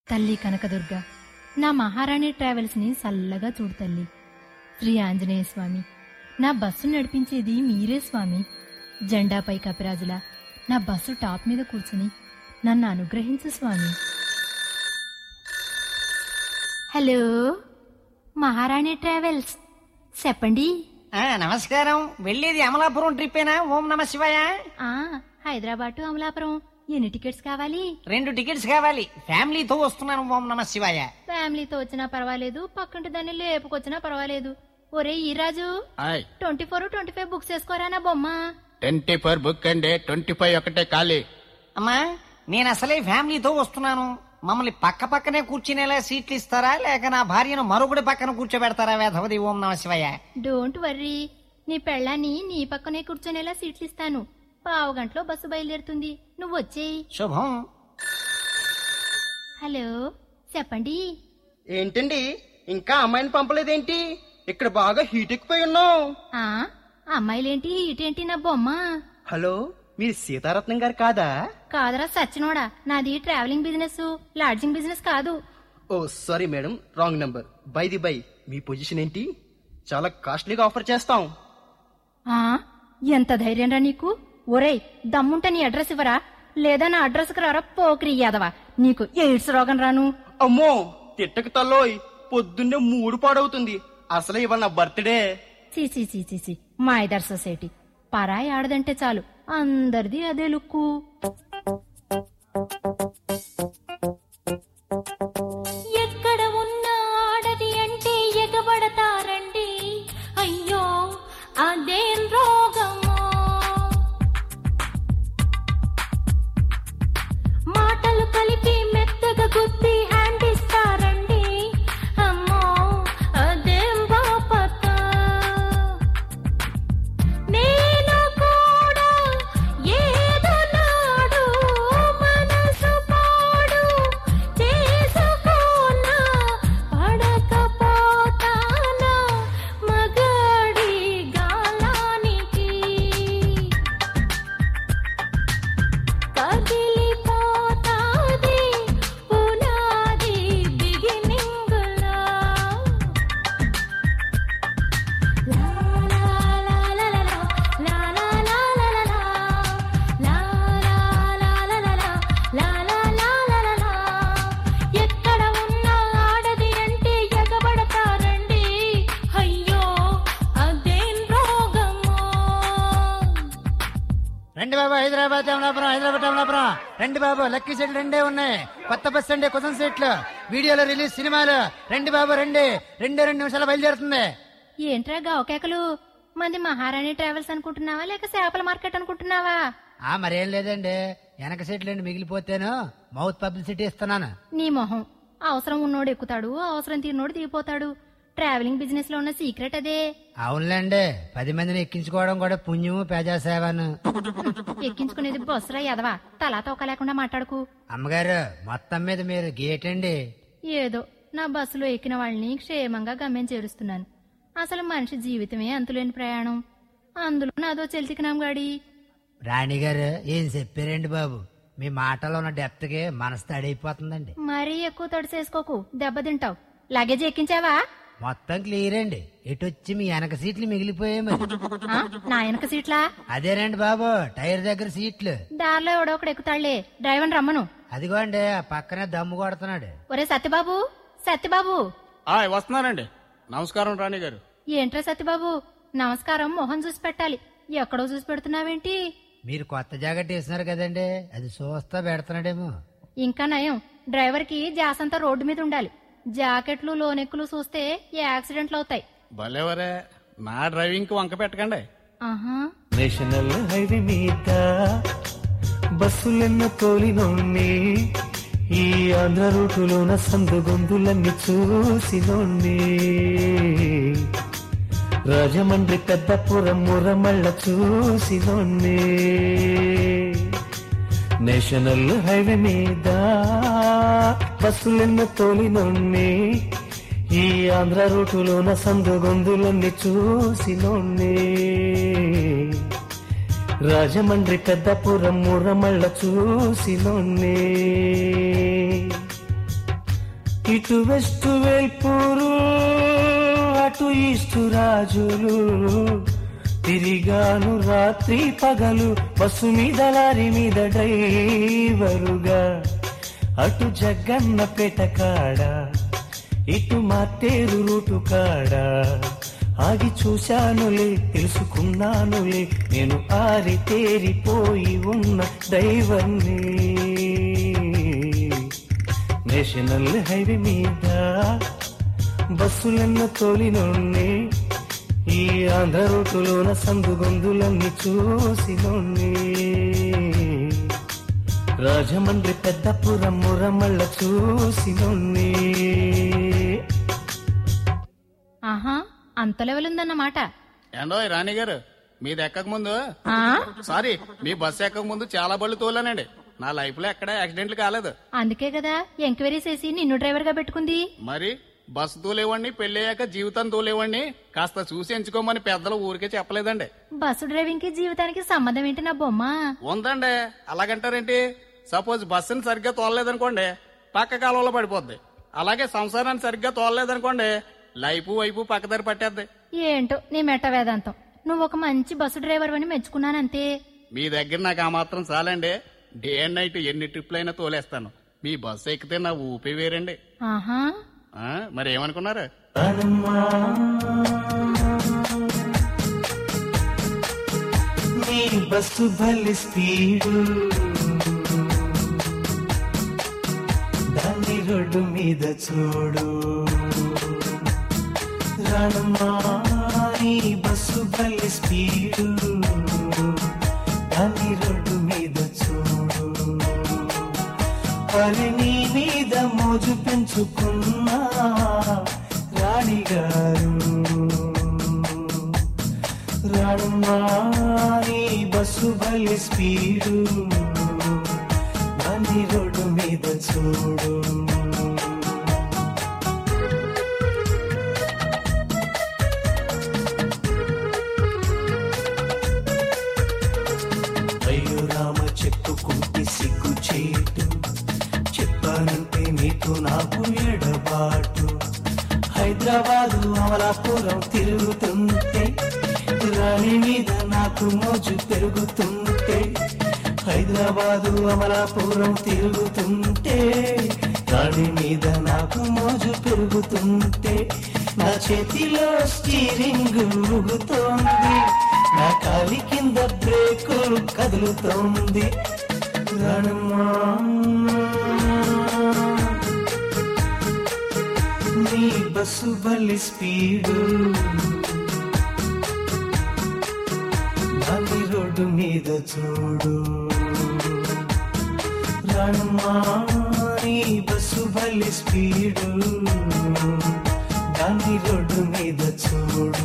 తల్లి కనకదుర్గ నా మహారాణి ట్రావెల్స్ని చల్లగా చూడు తల్లి శ్రీ ఆంజనేయ స్వామి నా బస్సు నడిపించేది మీరే స్వామి జెండాపై కపిరాజులా నా బస్సు టాప్ మీద కూర్చుని నన్ను అనుగ్రహించు స్వామి హలో మహారాణి ట్రావెల్స్ చెప్పండి ఆ నమస్కారం వెళ్ళేది అమలాపురం ట్రిప్పేనా ఓం నమ శివాయ ఆ హైదరాబాద్ అమలాపురం ఎన్ని టికెట్స్ కావాలి రెండు టికెట్స్ కావాలి ఫ్యామిలీతో వస్తున్నాను ఓం నమ శివాయ ఫ్యామిలీతో వచ్చినా పర్వాలేదు పక్కంటి దాన్ని లేపుకొచ్చినా పర్వాలేదు ఒరే ఈ రాజు ఆయ్ twenty four twenty five books వేసుకోరా నా బొమ్మ ట్వంటీ ఫోర్ బుక్ అండి ట్వంటీ ఫైవ్ ఒకటే ఖాళీ అమ్మా నేను అసలే ఫ్యామిలీతో వస్తున్నాను మమ్మల్ని పక్క పక్కనే కూర్చునేలా సీట్లు ఇస్తారా లేక నా భార్యను మరొకటి పక్కన కూర్చోబెడతారా వేధవది ఓం నమ శివాయ డోంట్ వర్రీ నీ పెళ్ళాన్ని నీ పక్కనే కూర్చొనేలా సీట్లు ఇస్తాను పావు గంటలో బస్సు బయలుదేరుతుంది నువ్వు వచ్చేయి శుభం హలో చెప్పండి ఏంటండి ఇంకా అమ్మాయిని పంపలేదేంటి ఇక్కడ బాగా హీట్ ఎక్కిపోయి ఉన్నావు ఆ అమ్మాయిలేంటి ఇటేంటి నా బొమ్మ హలో మీరు సీతారత్నం గారు కాదా కాదరా సచ్చినోడా నాది ట్రావెలింగ్ బిజినెస్ లాడ్జింగ్ బిజినెస్ కాదు oh sorry madam wrong number by the by మీ పొజిషన్ ఏంటి చాలా కాస్ట్లీగా ఆఫర్ చేస్తాం ఆ ఎంత ధైర్యం రా నీకు ఒరేయ్ దమ్ముంటే నీ అడ్రస్ ఇవ్వరా లేదా నా అడ్రస్ కి రారా పోకిరి యాదవా నీకు ఎయిడ్స్ రోగం రాను అమ్మో తిట్టకు తల్లోయ్ పొద్దున్నే మూడు పాడవుతుంది అసలే ఇవాళ నా బర్త్డే చీ చీ చీ చీ చీ మా ఇదర్ సొసైటీ పరాయి ఆడదంటే చాలు అందరిది అదే లుక్కు ఎక్కడ ఉన్న ఆడది అంటే ఎగబడతారండి అయ్యో అదేం రోగమో మాటలు కలిపి మెత్తగా గుద్ది హ్యాండ్ ఇస్తారండి అమ్మో అదేం బాపత నేను కూడా ఏదో నాడు మనసు పాడు చేసుకోనా పడకపోతానా మగాడి గాలానికి కదిలిపోతాది పునాది బిగినింగులా ఎక్కడ ఉన్న ఆడది అంటే ఎగబడతారండి అయ్యో అదేం రోగమో రండి బాబు హైదరాబాద్ అమలాపురం హైదరాబాద్ అమలాపురం రండి బాబు లక్కీ సీట్లు రెండే ఉన్నాయి కొత్త బస్ అండి కుసం సీట్లు వీడియోలో రిలీజ్ సినిమాలు రండి బాబు రండి రెండే రెండు నిమిషాలు బయలుదేరుతుంది ఏంట్రా గావకేకలు మంది మహారాణి ట్రావెల్స్ అనుకుంటున్నావా లేక చేపల మార్కెట్ అనుకుంటున్నావా ఆ మరేం లేదండి వెనక సీట్లు అండి మిగిలిపోతేను మౌత్ పబ్లిసిటీ ఇస్తున్నాను నీ మొహం అవసరం ఉన్నోడు ఎక్కుతాడు అవసరం తీరినోడు దిగిపోతాడు ట్రావెలింగ్ బిజినెస్ లో ఉన్న సీక్రెట్ అదే అవునులేండి పది మందిని ఎక్కించుకోవడం కూడా పుణ్యము ప్రజాసేవను ఎక్కించుకునేది బస్సురా ఎదవా తలా తోక లేకుండా మాట్లాడుకు అమ్మగారు మొత్తం మీద మీరు గేట్ అండి ఏదో నా బస్సులో ఎక్కిన వాళ్ళని క్షేమంగా గమ్యం చేరుస్తున్నాను అసలు మనిషి జీవితమే అంతులేని ప్రయాణం అందులో నాదో చెల్తికినాం గాడి రాణి గారు ఏం చెప్పారండి బాబు మీ మాటలో ఉన్న డెప్త్ కి మనసు తడైపోతుందండి మరీ ఎక్కువ తడిసేసుకోకు దెబ్బతింటావు లగేజ్ ఎక్కించావా మొత్తం క్లియర్ అండి ఎటొచ్చి మీ వెనక సీట్లు మిగిలిపోయాయి మరి ఆ, నా వెనక సీట్లా అదేనండి బాబు టైర్ దగ్గర సీట్లు దారిలో ఎవడో ఒకడు ఎక్కుతాళ్లే డ్రైవర్ రమ్మను అదిగోండి ఆ పక్కనే దమ్ము కొడుతున్నాడు ఒరే సత్యబాబు సత్యబాబు ఆయ్ వస్తున్నానండి నమస్కారం రాణి గారు ఏంట్రా సత్యబాబు నమస్కారం మొహం చూసి పెట్టాలి ఎక్కడో చూసి పెడుతున్నావేంటి మీరు కొత్త జాకెట్ వేసినారు కదండి అది చూస్తా పెడుతున్నాడేమో ఇంకా నయం డ్రైవర్ కి జాసంతా రోడ్డు మీద ఉండాలి జాకెట్లు లోనెక్కులు చూస్తే యాక్సిడెంట్లు అవుతాయి భలేవరే నా డ్రైవింగ్ కి వంక పెట్టకండి ఆహా నేషనల్ హైవే మీద బస్సులెన్న తోలినోణ్ణి ఈ ఆంధ్ర రూటులోన సందుగొందులన్నీ చూసినోణ్ణి రాజమండ్రి పెద్దపురం మురమళ్ళ చూసినోణ్ణి నేషనల్ హైవే మీద బస్సులెన్న తోలినోణ్ణి ఈ ఆంధ్ర రూటులోన సందుగొందులన్నీ చూసినోణ్ణి రాజమండ్రి పెద్దపురం మురమళ్ళ చూసినోణ్ణి ఇటు వెస్ట్ వేల్పూరు అటు ఈస్టు రాజులు తిరిగాను రాత్రి పగలు బస్సు మీద లారీ మీద డ్రైవరుగా అటు జగ్గన్న పేట కాడ ఇటు మార్టేరు రూటు కాడ ఆగి చూశానులే తెలుసుకున్నానులే నేను ఆరి తేరిపోయి ఉన్న డ్రైవర్ని నేషనల్ హైవే మీద బస్సులన్న తోలినోన్ని ఈ ఆంధ్ర రూటులోన సందుగొందులన్నీ చూసినోన్ని రాజమండ్రి పెద్దపురం మురమళ్ళ చూసినోన్ని ఆహా అంత లెవెల్ ఉందన్నమాట ఏండో రాణి గారు మీది ఎక్కక ముందు ఆ సారీ మీ బస్సు ఎక్కక ముందు చాలా బళ్ళు తోలానండి నా లైఫ్ లో ఎక్కడ యాక్సిడెంట్లు కాలేదు అందుకే కదా ఎంక్వైరీ చేసి నిన్ను డ్రైవర్ గా పెట్టుకుంది మరి బస్సు తోలేవాడిని పెళ్ళయ్యాక జీవితం తోలేవాడిని కాస్త చూసి ఎంచుకోమని పెద్దలు ఊరికే చెప్పలేదండి బస్సు డ్రైవింగ్ కి జీవితానికి సంబంధం ఏంటి నా బొమ్మ ఉందండి అలాగంటారేంటి సపోజ్ బస్సుని సరిగ్గా తోలలేదనుకోండి పక్క కాలంలో పడిపోద్ది అలాగే సంసారాన్ని సరిగ్గా తోలలేదనుకోండి లైఫ్ వైపు పక్కదారి పట్టేద్ది ఏంటో నీ మెట్ట వేదాంతం నువ్వు ఒక మంచి బస్సు డ్రైవర్ అని మెచ్చుకున్నానంతే మీ దగ్గర నాకు ఆ మాత్రం చాలండి డే అండ్ నైట్ ఎన్ని ట్రిప్లైనా తోలేస్తాను మీ బస్సు ఎక్కితే నా ఊపి వేరండి ఆహా ఆ, మరి ఏమనుకున్నారు నీ బస్సు బలి స్పీడు దాన్ని రోడ్డు మీద చూడు రానమ్మా నీ బస్సు బలి స్పీడు దాన్ని రోడ్డు మీద చూడు పని నీ మీద మోజు పెంచుకున్నా రాణిగారు రాణి బస్సు బలి స్పీడు దాన్ని రోడ్డు మీద చూడు అయ్యో రామ చెప్పుకుంటే సిగ్గు చేటు చెప్పానంటే నీకు నాకు ఎడబాటు హైదరాబాదు అమలాపురం తిరుగుతుంటే రాణి మీద నాకు మోజు పెరుగుతుంటే హైదరాబాదు అమలాపురం తిరుగుతుంటే రాణి మీద నాకు మోజు పెరుగుతుంటే నా చేతిలో స్టీరింగ్ ఊగుతోంది నా కాలి కింద బ్రేకులు కదులుతోంది రాణమ్మా నీ బస్సు బలి స్పీడు దాని రోడ్డు మీద చూడు రాణమ్మా నీ బస్సు బలి స్పీడు దాని రోడ్డు మీద చూడు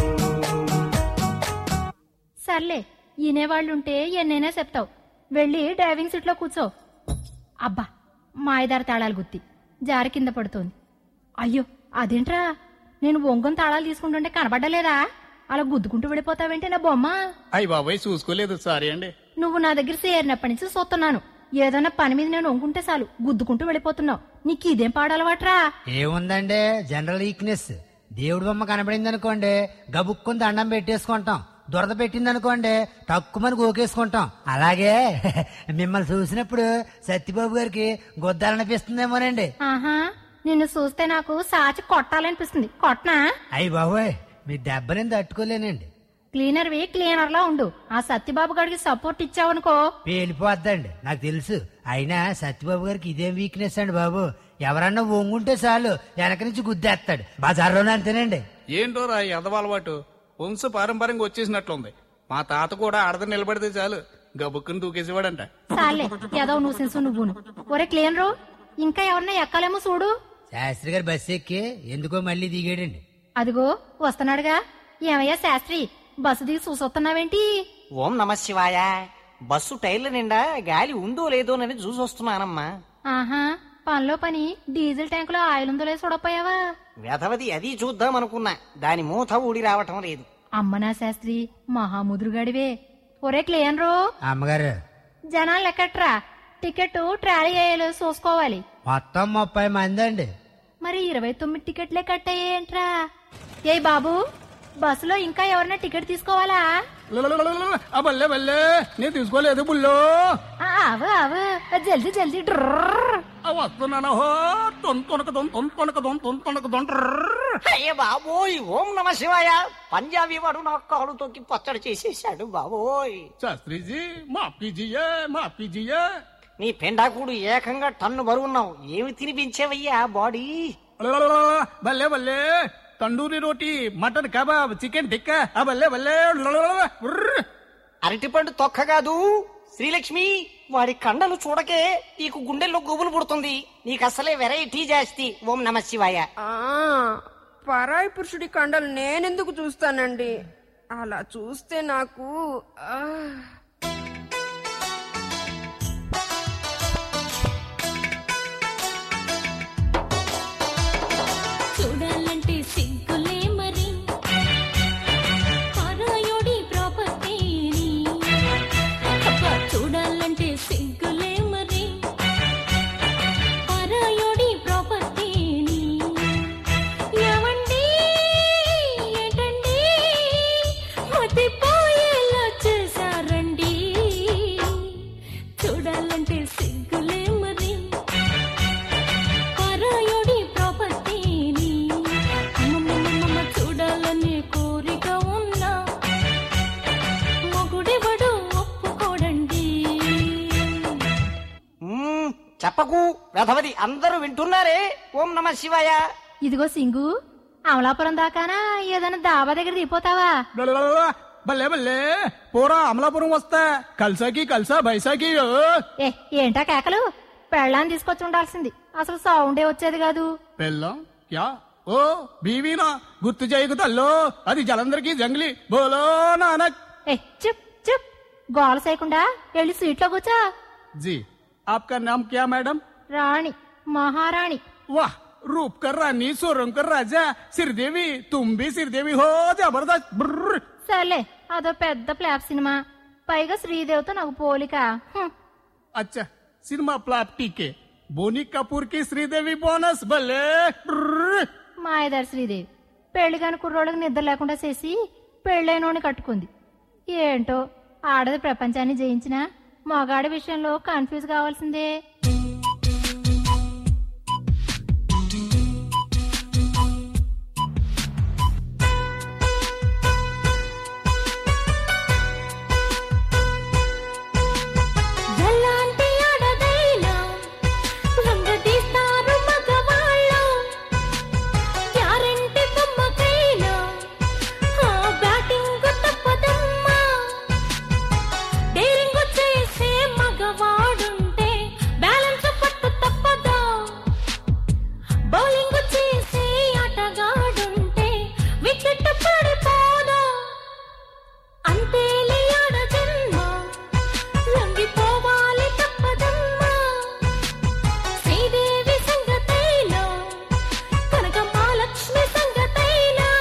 సర్లే ఈనేవాళ్ళుంటే ఎన్నైనా చెప్తావు వెళ్ళి డ్రైవింగ్ సీట్లో కూర్చో అబ్బా మాయదారి తాళాలు గుత్తి జారి కింద పడుతోంది అయ్యో అదేంట్రా నేను ఒంగొని తాళాలు తీసుకుంటుంటే కనబడ్డలేదా అలా గుద్దుకుంటూ వెళ్ళిపోతావేంటి నా బొమ్మ అయ్యి బాబాయ్ చూసుకోలేదు సారీ అండి నువ్వు నా దగ్గర చేరినప్పటి నుంచి చూస్తున్నాను ఏదైనా పని మీద నేను వంకుంటే చాలు గుద్దుకుంటూ వెళ్ళిపోతున్నావు నీకు ఇదేం పాడలవాట్రా ఏముందండి జనరల్ వీక్నెస్ దేవుడి బొమ్మ కనబడింది అనుకోండి గబుక్కుని దండం పెట్టేసుకుంటాం దురద పెట్టింది అనుకోండి తక్కువని గోకేసుకుంటాం అలాగే మిమ్మల్ని చూసినప్పుడు సత్యబాబు గారికి గుద్దాలనిపిస్తుందేమోనండి ఆహా నిన్ను చూస్తే నాకు సాచి కొట్టాలనిపిస్తుంది కొట్టనా అయ్యి బాబోయ్ మీ దెబ్బని తట్టుకోలేనండి క్లీనర్వి క్లీనర్ లా ఉండు ఆ సత్యబాబు గారికి సపోర్ట్ ఇచ్చావనుకో పేలిపోద్దండి నాకు తెలుసు అయినా సత్యబాబు గారికి ఇదేం వీక్నెస్ అండి బాబు ఎవరన్నా వంగుంటే చాలు వెనక నుంచి గుద్దేస్తాడు బజార్లోనే అంతేనండి ఏంటో రా ఎదవ అలవాటు వంశ పారంపర్యంగా వచ్చేసినట్లుంది మా తాత కూడా ఆడద నిలబడితే చాలు గబుక్కుని దూకేసేవాడంట చాలే ఏదో నువ్వు సెన్సు నువ్వును ఒరే క్లీనరు ఇంకా ఎవరన్నా ఎక్కాలేమో చూడు శాస్త్రి గారు బస్సు ఎక్కి ఎందుకో మళ్ళీ దిగాడండి అదిగో వస్తున్నాడుగా ఏమయ్యా శాస్త్రి బస్సు దిగి చూసొస్తున్నావేంటి ఓం నమ శివాయ బస్సు టైర్ల నిండా గాలి ఉందో లేదోనని చూసొస్తున్నానమ్మా ఆహా పనిలో పని డీజిల్ ట్యాంకులో ఆయిల్ ఉందో లేదో చూడపోయావా వ్యధవది అది చూద్దాం అనుకున్నా దాని మూత ఊడి రావటం లేదు అమ్మనా శాస్త్రి మహాముదురుగాడివే ఒరే క్లీనరు అమ్మగారు జనాలు లెక్కట్రా టికెట్ ట్రాలీ అయ్యేలో చూసుకోవాలి మొత్తం ముప్పై మంది అండి మరి ఇరవై తొమ్మిది టికెట్లే కట్టయ్యేంట్రా ఏ బాబు బస్సులో ఇంకా ఎవరన్నా టికెట్ తీసుకోవాలా లలలలలల, ఆ బల్లే బల్లే నేను తీసుకోలేదు బుల్లో ఆ, అవు అవు జల్దీ జల్దీ డ్రర్ ఆ వస్తున్నాను హో తొన్ తొనక దొన్ తొన్ తొనక దొన్ తొన్ తొనక దొన్ ట్రర్. అయ్యే బాబోయ్ ఓం నమ శివాయ పంజాబీ వాడు నా కాలు తొక్కి పచ్చడి చేసేసాడు బాబోయ్ శాస్త్రిజీ మాఫ్ కీజియే మాఫ్ కీజియే నీ పెండాకుడు ఏకంగా టన్ను బరువున్నావు ఏమి తినిపించేవయ్యా బాడీ లలలలల, బల్లే బల్లే తండూరి రోటీ మటన్ కబాబ్ చికెన్ టిక్కా ఆ బల్లే బల్లే లలలలల, ఉర్ర్. అరటిపండు తొక్క కాదు శ్రీలక్ష్మి వాడి కండలు చూడకే నీకు గుండెల్లో గుబులు పుడుతుంది నీకు అసలే వెరైటీ జాస్తి ఓం నమ శివాయ ఆ పరాయి పురుషుడి కండలు నేనెందుకు చూస్తానండి అలా చూస్తే నాకు ఆ, చూడాలంటే సిగ్గులే మరి పరాయోడి ప్రాపర్టీని అబ్బా చూడాలంటే సిగ్గులే మరి పరాయోడి ప్రాపర్టీని ఎవండి ఏంటండి మతిపోయేలా చేశారండి చూడాలంటే సిగ్గులే మరి పరాయుడి ప్రాపర్టీని అమ్మమ్మమ్మమ్మ చూడాలనే కోరిక ఉన్నా మొగుడెవడు ఒప్పుకోడండి మ్మ్, చెప్పకు వెధవది అందరూ వింటున్నారే ఓం నమ శివాయ ఇదిగో సింగు అమలాపురం దాకానా ఏదైనా దాబా దగ్గర దిగిపోతావా లలలలల, బల్లే బల్లే పోరా అమలాపురం వస్తా కల్సాకి కల్సా బైసాకి ఓ. ఏ ఏంటా కేకలు పెళ్ళాన్ని తీసుకొచ్చి ఉండాల్సింది అసలు సౌండే వచ్చేది కాదు పెళ్ళం క్యా ఓ బీవీనా గుర్తు చేయకు తల్లో అది జలందరికీ జంగిలి బోలో నానక్ ఏ చుప్ చుప్ గోల చేయకుండా వెళ్ళి సీట్లో కూర్చో जी आपका नाम क्या मैडम రాణి మహారాణి वाह रूप कर रानी सोरंग कर राजा श्रीदेवी तुम भी श्रीदेवी हो जबरदस्त ब्रर। సర్లే అదో పెద్ద ప్లాప్ సినిమా పైగా శ్రీదేవితో నాకు పోలిక హ్మ్. अच्छा सिनेमा प्लाप टीके बोनी कपूर की श्रीदेवी बोनस भले ब्रर। మాయదారి శ్రీదేవి పెళ్లి కాని కుర్రోళ్ళకి నిద్ర లేకుండా చేసి పెళ్ళైనోని కట్టుకుంది ఏంటో ఆడది ప్రపంచాన్ని జయించినా మగాడి విషయంలో కన్ఫ్యూజ్ కావాల్సిందే ఎలాంటి ఆడదైనా రంగదీస్తారు మగవాళ్ళు గ్యారెంటీ కమ్మకైనా ఆ బ్యాటింగ్ తప్పదమ్మా డేరింగ్ చేసే మగవాడుంటే బ్యాలెన్స్ పట్టు తప్పదా బౌలింగ్ చేసే ఆటగాడుంటే వికెట్ పడిపోదా అంతేలే ఆడ జన్మ లొంగిపోవాలి తప్పదమ్మా శ్రీదేవి సంగతైనా కనక మహాలక్ష్మి సంగతైనా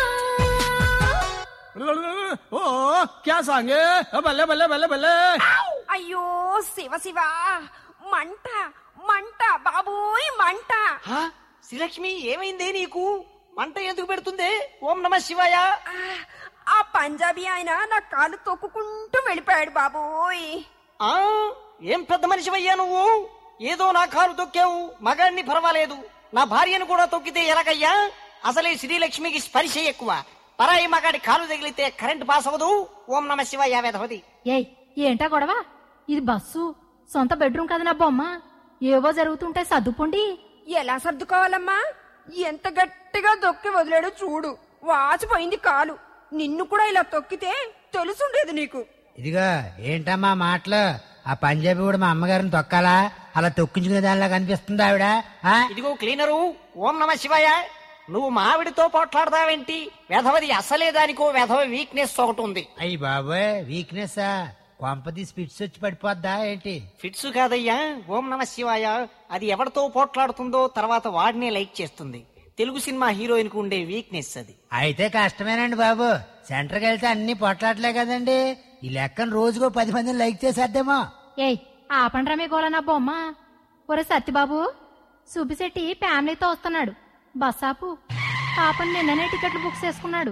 ओ क्या सांगे बल्ले बल्ले बल्ले बल्ले అయ్యో శివ శివ మంట మంట బాబోయ్ మంట హా? శ్రీలక్ష్మి ఏమైందే నీకు మంట ఎందుకు పెడుతుంది ఓం నమ శివాయ ఆ, ఆ పంజాబీ ఆయన నా కాలు తొక్కుకుంటూ వెళ్ళిపోయాడు బాబోయ్ ఆ ఏం పెద్ద మనిషివయ్యా నువ్వు ఏదో నా కారు తొక్కావు మగాడిని పర్వాలేదు నా భార్యను కూడా తొక్కితే ఎలాగయ్యా అసలే శ్రీలక్ష్మికి స్పర్శ ఎక్కువ పరాయి మగాడి కాలు తగిలితే కరెంట్ పాస్ అవ్వదు ఓం నమ శివాయ వేధవది ఏయ్ ఏంటా గొడవ ఇది బస్సు సొంత బెడ్రూమ్ కదా నా బొమ్మ ఏవో జరుగుతుంటే సర్దుకోండి ఎలా సర్దుకోవాలమ్మా ఎంత గట్టిగా దొక్కి వదిలాడో చూడు వాచిపోయింది కాలు నిన్ను కూడా ఇలా తొక్కితే తెలుసుండేది నీకు ఇదిగో ఏంటమ్మా మాటలు ఆ పంజాబీ కూడా మా అమ్మగారిని తొక్కాలా అలా తొక్కించుకునే దానిలా కనిపిస్తుంది ఆవిడ ఆ? ఇదిగో క్లీనరు ఓం నమ శివాయ నువ్వు మావిడితో పోట్లాడతావేంటి వెధవది అసలే దానికో వెధవ వీక్నెస్ ఒకటి ఉంది అయ్యి బాబోయ్ వీక్నెస్ కొంపది స్పిట్స్ వచ్చి పడిపోద్దా ఏంటి ఫిట్స్ కాదయ్యా ఓం నమ శివాయ అది ఎవరితో పోట్లాడుతుందో తర్వాత వాడినే లైక్ చేస్తుంది తెలుగు సినిమా హీరోయిన్ కు ఉండే వీక్నెస్ అది అయితే కష్టమేనండి బాబు సెంటర్కి వెళ్తే అన్ని పొట్లాట్లే కదండి ఈ లెక్కను రోజుకో పది మందిని లైక్ చేసేద్దేమో ఏయ్ ఆపండ్రా మీ గోల నా బొమ్మ ఒరే సత్యబాబు సుబ్బిశెట్టి ఫ్యామిలీతో వస్తున్నాడు బస్సాపు పాపం నిన్ననే టికెట్లు బుక్ చేసుకున్నాడు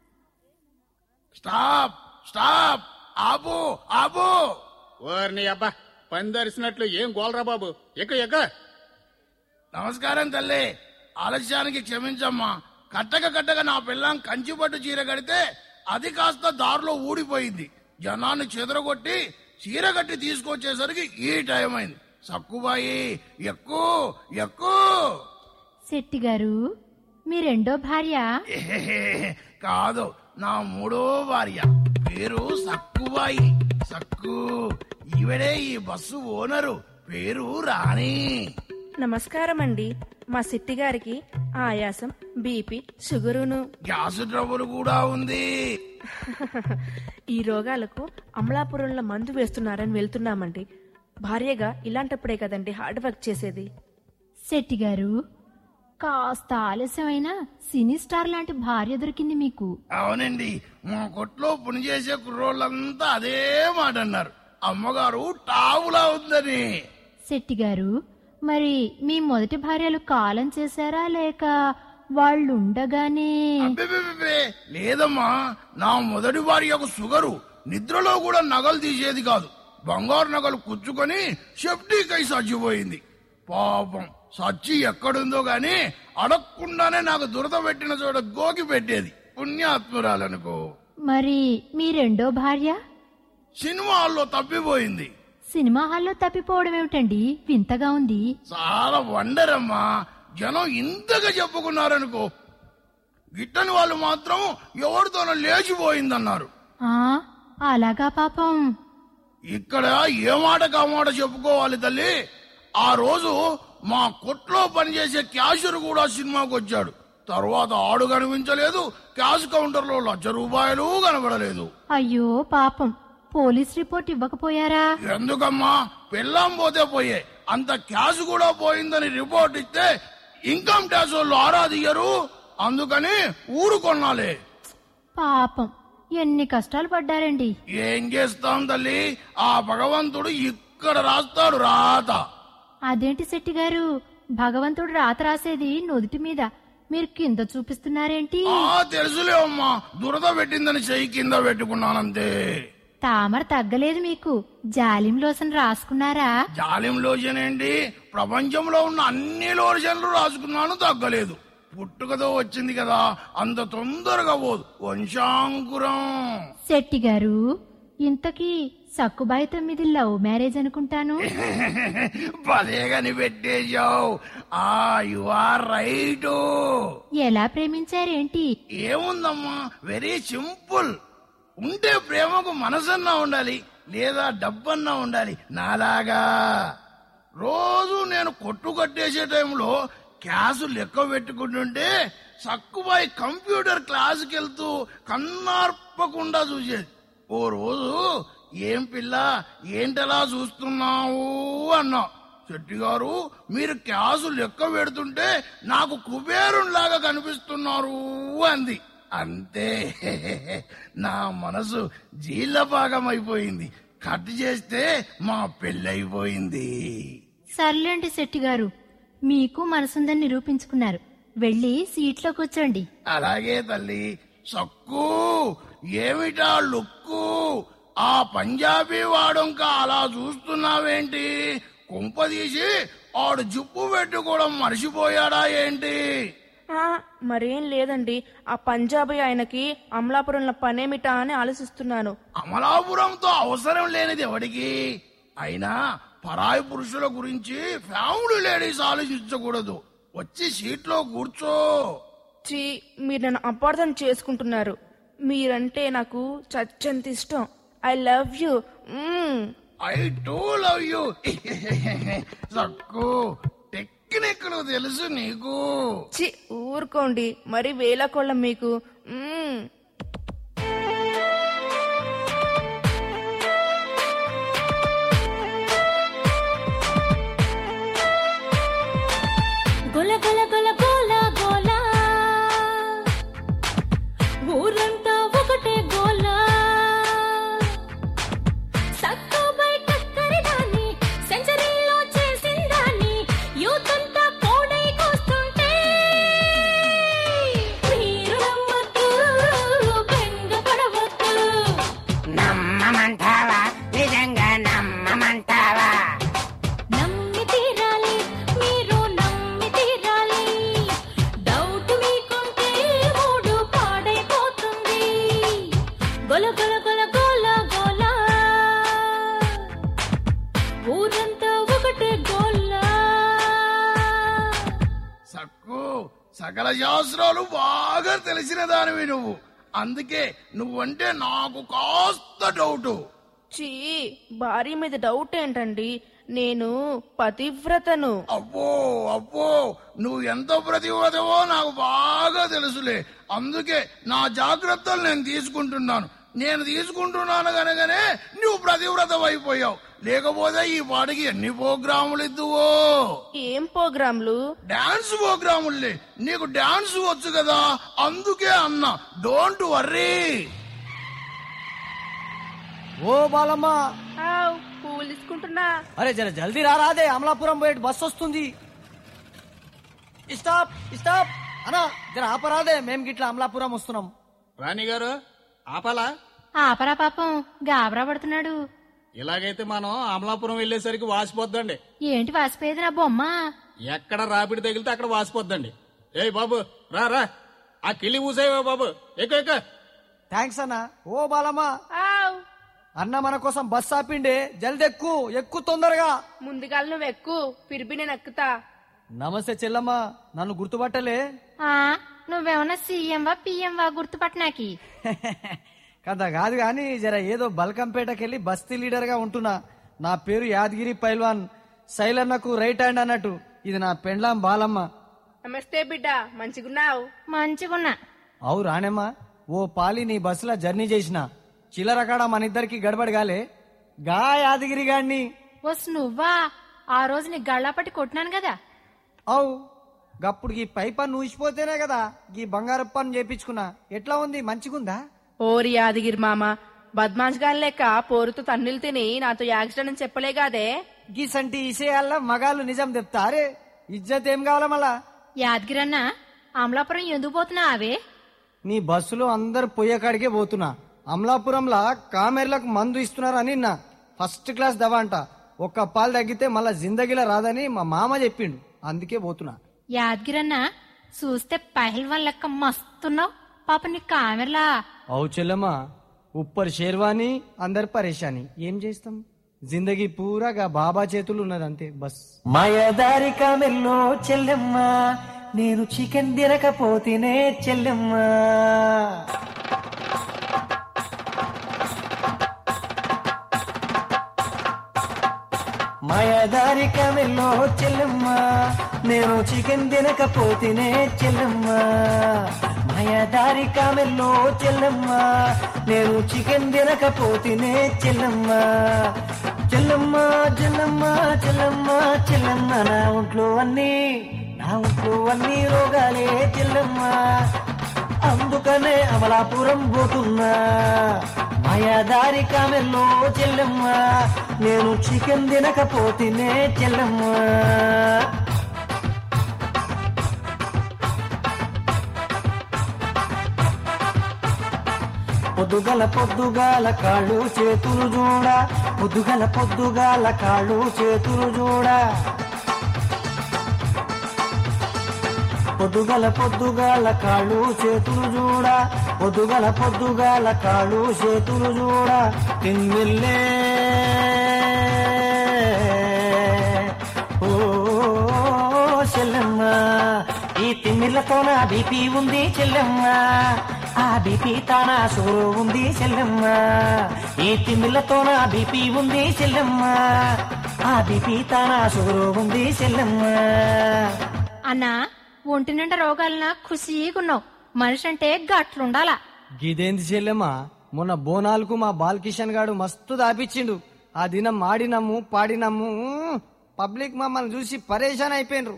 స్టాప్ స్టాప్ ఆపు ఆపు ఓర్ని అబ్బా పని దరిసినట్లు ఏం గోలరా బాబు ఎక్క ఎక్క నమస్కారం తల్లి ఆలస్యానికి క్షమించమ్మా కట్టక కట్టక నా పిల్లం కంచిపట్టు చీర కడితే అది కాస్త దారిలో ఊడిపోయింది జనాన్ని చెదరగొట్టి చీర కట్టి తీసుకొచ్చేసరికి ఈ టైం అయింది సక్కుబాయి ఎక్కు ఎక్కు శెట్టి గారు మీ రెండో భార్య కాదు నా మూడో భార్య పేరు సక్కుబాయి సక్కు ఈవిడే ఈ బస్సు ఓనరు పేరు రాణి నమస్కారం అండి మా సిట్టి గారికి ఆయాసం బీపీ షుగరును గ్యాస్ ట్రబుల్ కూడా ఉంది ఈ రోగాలకు అమలాపురంలో మందు వేస్తున్నారని వెళ్తున్నామండి భార్యగా ఇలాంటప్పుడే కదండి హార్డ్ వర్క్ చేసేది శెట్టి గారు కాస్త ఆలస్యమైనా సినీ స్టార్ లాంటి భార్య దొరికింది మీకు అవునండి మా కొట్లో పనిచేసే కుర్రోళ్ళంతా అదే మాట అన్నారు అమ్మగారు టావులా ఉందని శెట్టి గారు మరి మీ మొదటి భార్యలు కాలం చేశారా లేక వాళ్ళు ఉండగానే అబ్బెబ్బెబ్బెబ్బే, లేదమ్మా నా మొదటి భార్యకు షుగరు నిద్రలో కూడా నగలు తీసేది కాదు బంగారు నగలు కుచ్చుకొని సెఫ్టీకై చచ్చిపోయింది పాపం సచ్చి ఎక్కడుందో గాని అడగకుండానే నాకు దురద పెట్టిన చోట గోకి పెట్టేది పుణ్యాత్మురాలనుకో మరి మీ రెండో భార్య సినిమా హాల్లో తప్పిపోయింది సినిమా హాల్లో తప్పిపోవడం ఏమిటండి వింతగా ఉంది చాలా వండర్ అమ్మా జనం ఇంతగా చెప్పుకున్నారనుకో గిట్టని వాళ్ళు మాత్రం ఎవరితోనో లేచిపోయిందన్నారు ఆ అలాగా పాపం ఇక్కడ ఏ మాట కామాట చెప్పుకోవాలి తల్లి ఆ రోజు మా కొట్లో పనిచేసే క్యాషియర్ కూడా సినిమాకి వచ్చాడు తర్వాత ఆడు కనిపించలేదు క్యాష్ కౌంటర్ లో లక్ష రూపాయలు కనబడలేదు అయ్యో పాపం పోలీస్ రిపోర్ట్ ఇవ్వకపోయారా ఎందుకమ్మా పెళ్ళాం పోతే పోయే అంత క్యాష్ కూడా పోయిందని రిపోర్ట్ ఇస్తే ఇన్కమ్ ట్యాక్స్ వాళ్ళు ఆరాధియ్యరు అందుకని ఊరు కొనాలి పాపం ఎన్ని కష్టాలు పడ్డారండి ఏం చేస్తాం తల్లి ఆ భగవంతుడు ఇక్కడ రాస్తాడు రాత అదేంటి శెట్టి గారు భగవంతుడు రాత రాసేది నుదుటి మీద మీరు కింద చూపిస్తున్నారేంటి ఆ తెలుసులే అమ్మా దురద పెట్టిందని చెయ్యి కింద పెట్టుకున్నానంతే తామర తగ్గలేదు మీకు జాలిం లోసన్ రాసుకున్నారా జాలిం లోషన్ ఏంటి ప్రపంచంలో ఉన్న అన్ని లోషన్లు రాసుకున్నాను తగ్గలేదు పుట్టుకతో వచ్చింది కదా అంత తొందరగా పోదు వంశాంకురం శెట్టి గారు ఇంతకీ సక్కుబాయి తొమ్మిది లవ్ మ్యారేజ్ అనుకుంటాను పదే కని పెట్టేశావు ఆ యు ఆర్ రైట్ ఎలా ప్రేమించారేంటి ఏముందమ్మా వెరీ సింపుల్ ఉంటే ప్రేమకు మనసన్నా ఉండాలి లేదా డబ్బన్నా ఉండాలి నాలాగా రోజు నేను కొట్టు కట్టేసే టైంలో క్యాసు లెక్క పెట్టుకుంటుంటే సక్కుబాయి కంప్యూటర్ క్లాసుకి వెళ్తూ కన్నార్పకుండా చూసేది ఓ రోజు ఏం పిల్ల ఏంటలా చూస్తున్నావు అన్నా శెట్టి గారు మీరు క్యాసు లెక్క పెడుతుంటే నాకు కుబేరులాగా కనిపిస్తున్నారు అంది అంతే నా మనసు జీలపాకం అయిపోయింది కట్ చేస్తే మా పెళ్ళైపోయింది సర్లేండి శెట్టి గారు మీకు మనసుందని నిరూపించుకున్నారు వెళ్ళి సీట్లో కూర్చోండి అలాగే తల్లి సక్కు ఏమిటా లుక్కు ఆ పంజాబీ వాడుంక అలా చూస్తున్నావేంటి కుంపదీసి ఆడు జుప్పు పెట్టుకోవడం మర్చిపోయాడా ఏంటి ఆ, మరేం లేదండి ఆ పంజాబీ ఆయనకి అమలాపురంలో పనేమిటా అని ఆలోచిస్తున్నాను అమలాపురంతో అవసరం లేనిది ఎవడికి అయినా పరాయి పురుషుల గురించి ఫ్యామిలీ లేడీస్ ఆలోచించకూడదు వచ్చి సీట్లో కూర్చో చీ మీరు నన్ను అపార్థం చేసుకుంటున్నారు మీరంటే నాకు చచ్చంత ఇష్టం I love you I too love you సక్కు టెక్నిక్లు తెలుసు నీకు చి ఊరుకోండి మరి వేలకొళ్ళం మీకు మ్మ్. గొల గొల గొల గోల గోల ఊరంతా ఒకటే గోల సక్కుబై టక్కరి దాన్ని సెంచరీలో చేసిందాన్ని యూత్ అంతా కోడై కూస్తుంటే అక్కో సకల శాస్త్రాలు బాగా తెలిసిన దానివి నువ్వు అందుకే నువ్వంటే నాకు కాస్త డౌటు చీ భార్య మీద డౌట్ ఏంటండి నేను పతివ్రతను అబ్బో అబ్బో నువ్వు ఎంత ప్రతివ్రతవో నాకు బాగా తెలుసులే అందుకే నా జాగ్రత్తలు నేను తీసుకుంటున్నాను నేను తీసుకుంటున్నాను కనుకనే నువ్వు ప్రతివ్రత అయిపోయావు లేకపోతే ఈ పాటికి ఎన్ని ప్రోగ్రాములు ఇద్దువో ఏం ప్రోగ్రాంలు డాన్స్ ప్రోగ్రాములే నీకు డాన్స్ వచ్చు కదా అందుకే అన్నా డోంట్ వర్రీ ఓ బాలమ్మ ఆవ్, పువ్వులు తీసుకుంటున్నా అరే జర జల్దీ రా రాదే అమలాపురం పోయి బస్ వస్తుంది స్టాప్ స్టాప్ అనా జర ఆపరాదే మేం గిట్లా అమలాపురం వస్తున్నాం రాణి గారు ఆపాలా ఆపరా పాపం గాబరా పడుతున్నాడు ఇలాగైతే మనం అమలాపురం వెళ్ళేసరికి వాసిపోద్దండి ఏంటి వాసిపోయేది నా బొమ్మ ఎక్కడ రాపిడి తగిలితే అక్కడ వాసిపోద్దండి ఏయ్ బాబు రా రా ఆ కిలి ఊసేవా బాబు ఎక్కు ఎక్కు థ్యాంక్స్ అన్న ఓ బాలమ్మ ఆవ్, అన్న మన కోసం బస్ ఆపిండే జల్ది ఎక్కు ఎక్కు తొందరగా ముందుగాల నువ్వు ఎక్కు పిరిపి నేను ఎక్కుతా నమస్తే చెల్లమ్మ నన్ను గుర్తుపట్టలే ఆ నువ్వేమన్నా సీఎంవా పిఎంవా గుర్తుపట్టనాకి కదా కాదు కానీ జర ఏదో బల్కంపేటకెళ్ళి బస్తీ లీడర్ గా ఉంటున్నా నా పేరు యాదగిరి పైల్వాన్ శైలన్నకు రైట్ హ్యాండ్ అన్నట్టు ఇది నా పెండ్లాం బాలమ్మ నమస్తే బిడ్డ మంచిగున్నావు మంచిగున్నా అవు రాణెమ్మా ఓ పాలి నీ బస్సులో జర్నీ చేసిన చిల్లరకాడ మన ఇద్దరికి గడబడి గాలే గా యాదగిరి గాడిని వస్ నువ్వా ఆ రోజు నీ గళ్ళాపట్టి కొట్టినాను కదా అవు గప్పుడు ఈ పైపన్ను ఊసిపోతేనే కదా ఈ బంగారపు పన్ను చేపించుకున్నా ఎట్లా ఉంది మంచిగుందా ఓరి యాదగిరి మామ బద్మాష్ గాని లెక్క పోరుతో తన్నులు తిని నాతో యాక్సిడెంట్ అని చెప్పలేగాదే గీసంటి ఇసేయాల మగాళ్ళు నిజం చెప్తారే ఇజ్జత్ ఏం కావాలా మళ్ళా యాదగిరన్న అమలాపురం ఎందుకు పోతున్నా అవే నీ బస్సులో అందరు పొయ్యకాడికే పోతున్నా అమలాపురంలా కామెర్లకు మందు ఇస్తున్నారని నా ఫస్ట్ క్లాస్ దవా అంట ఒక్క పాలు తగ్గితే మళ్ళా జిందగీలో రాదని మా మామ చెప్పిండు అందుకే పోతున్నా యాదగిరన్న చూస్తే పహల్వాన్ లెక్క మస్తున్నావు పాప నీ కామెర్లా అవు చెల్లమ్మా ఉప్పర్ షేర్వాణి అందరు పరేషాని ఏం చేస్తాం జిందగీ పూరాగా బాబా చేతులు ఉన్నది అంతే బస్ మాయదారి కామెల్లో చెల్లెమ్మ నేను చికెన్ తినకపోతేనే చెల్లెమ్మ మాయదారి కామెల్లో చెల్లెమ్మ నేను చికెన్ తినకపోతేనే చెల్లెమ్మ మాయదారి కామెల్లో చెల్లెమ్మ నేను చికెన్ తినకపోతేనే చెల్లెమ్మ చెల్లమ్మ చెల్లమ్మ చెల్లమ్మ చెల్లమ్మ నా ఒంట్లో అన్ని నా ఒంట్లో అన్ని రోగాలే చెల్లమ్మ అందుకనే అమలాపురం పోతున్నా మాయాదారి కామెల్లో చెల్లమ్మ నేను చికెన్ తినకపోతేనే చెల్లమ్మ పొద్దుగల పొద్దుగాల కాళ్ళు చేతులు చూడ పొద్దుగల పొద్దుగాల కాళ్ళు చేతులు చూడ పొద్దుగల పొద్దుగాల కాళ్ళు చేతులు చూడ పొద్దుగల పొద్దుగాల కాళ్ళు చేతులు చూడ తింగిల్లే ఓ చెల్లెమ్మ ఈ తిమ్మిళ్ళతో నా బీపీ ఉంది చెల్లెమ్మ ఆ బీపీ తానా సోరు ఉంది చెల్లెమ్మ ఈ తిమ్మిళ్ళతో నా బీపీ ఉంది చెల్లెమ్మ ఆ బీపీ తానా సోరు ఉంది చెల్లెమ్మ అన్నా ఒంటి నిండా రోగాలన ఖుషీగున్నావు మనిషి అంటే గట్లుండాలా గిదేంది చెల్లెమ్మా మొన్న బోనాలకు మా బాలకిషన్ గాడు మస్తు దాపిచ్చిండు ఆ దినం ఆడినమ్ము పాడినమ్ము పబ్లిక్ మమ్మల్ని చూసి పరేషాన్ అయిపోయినరు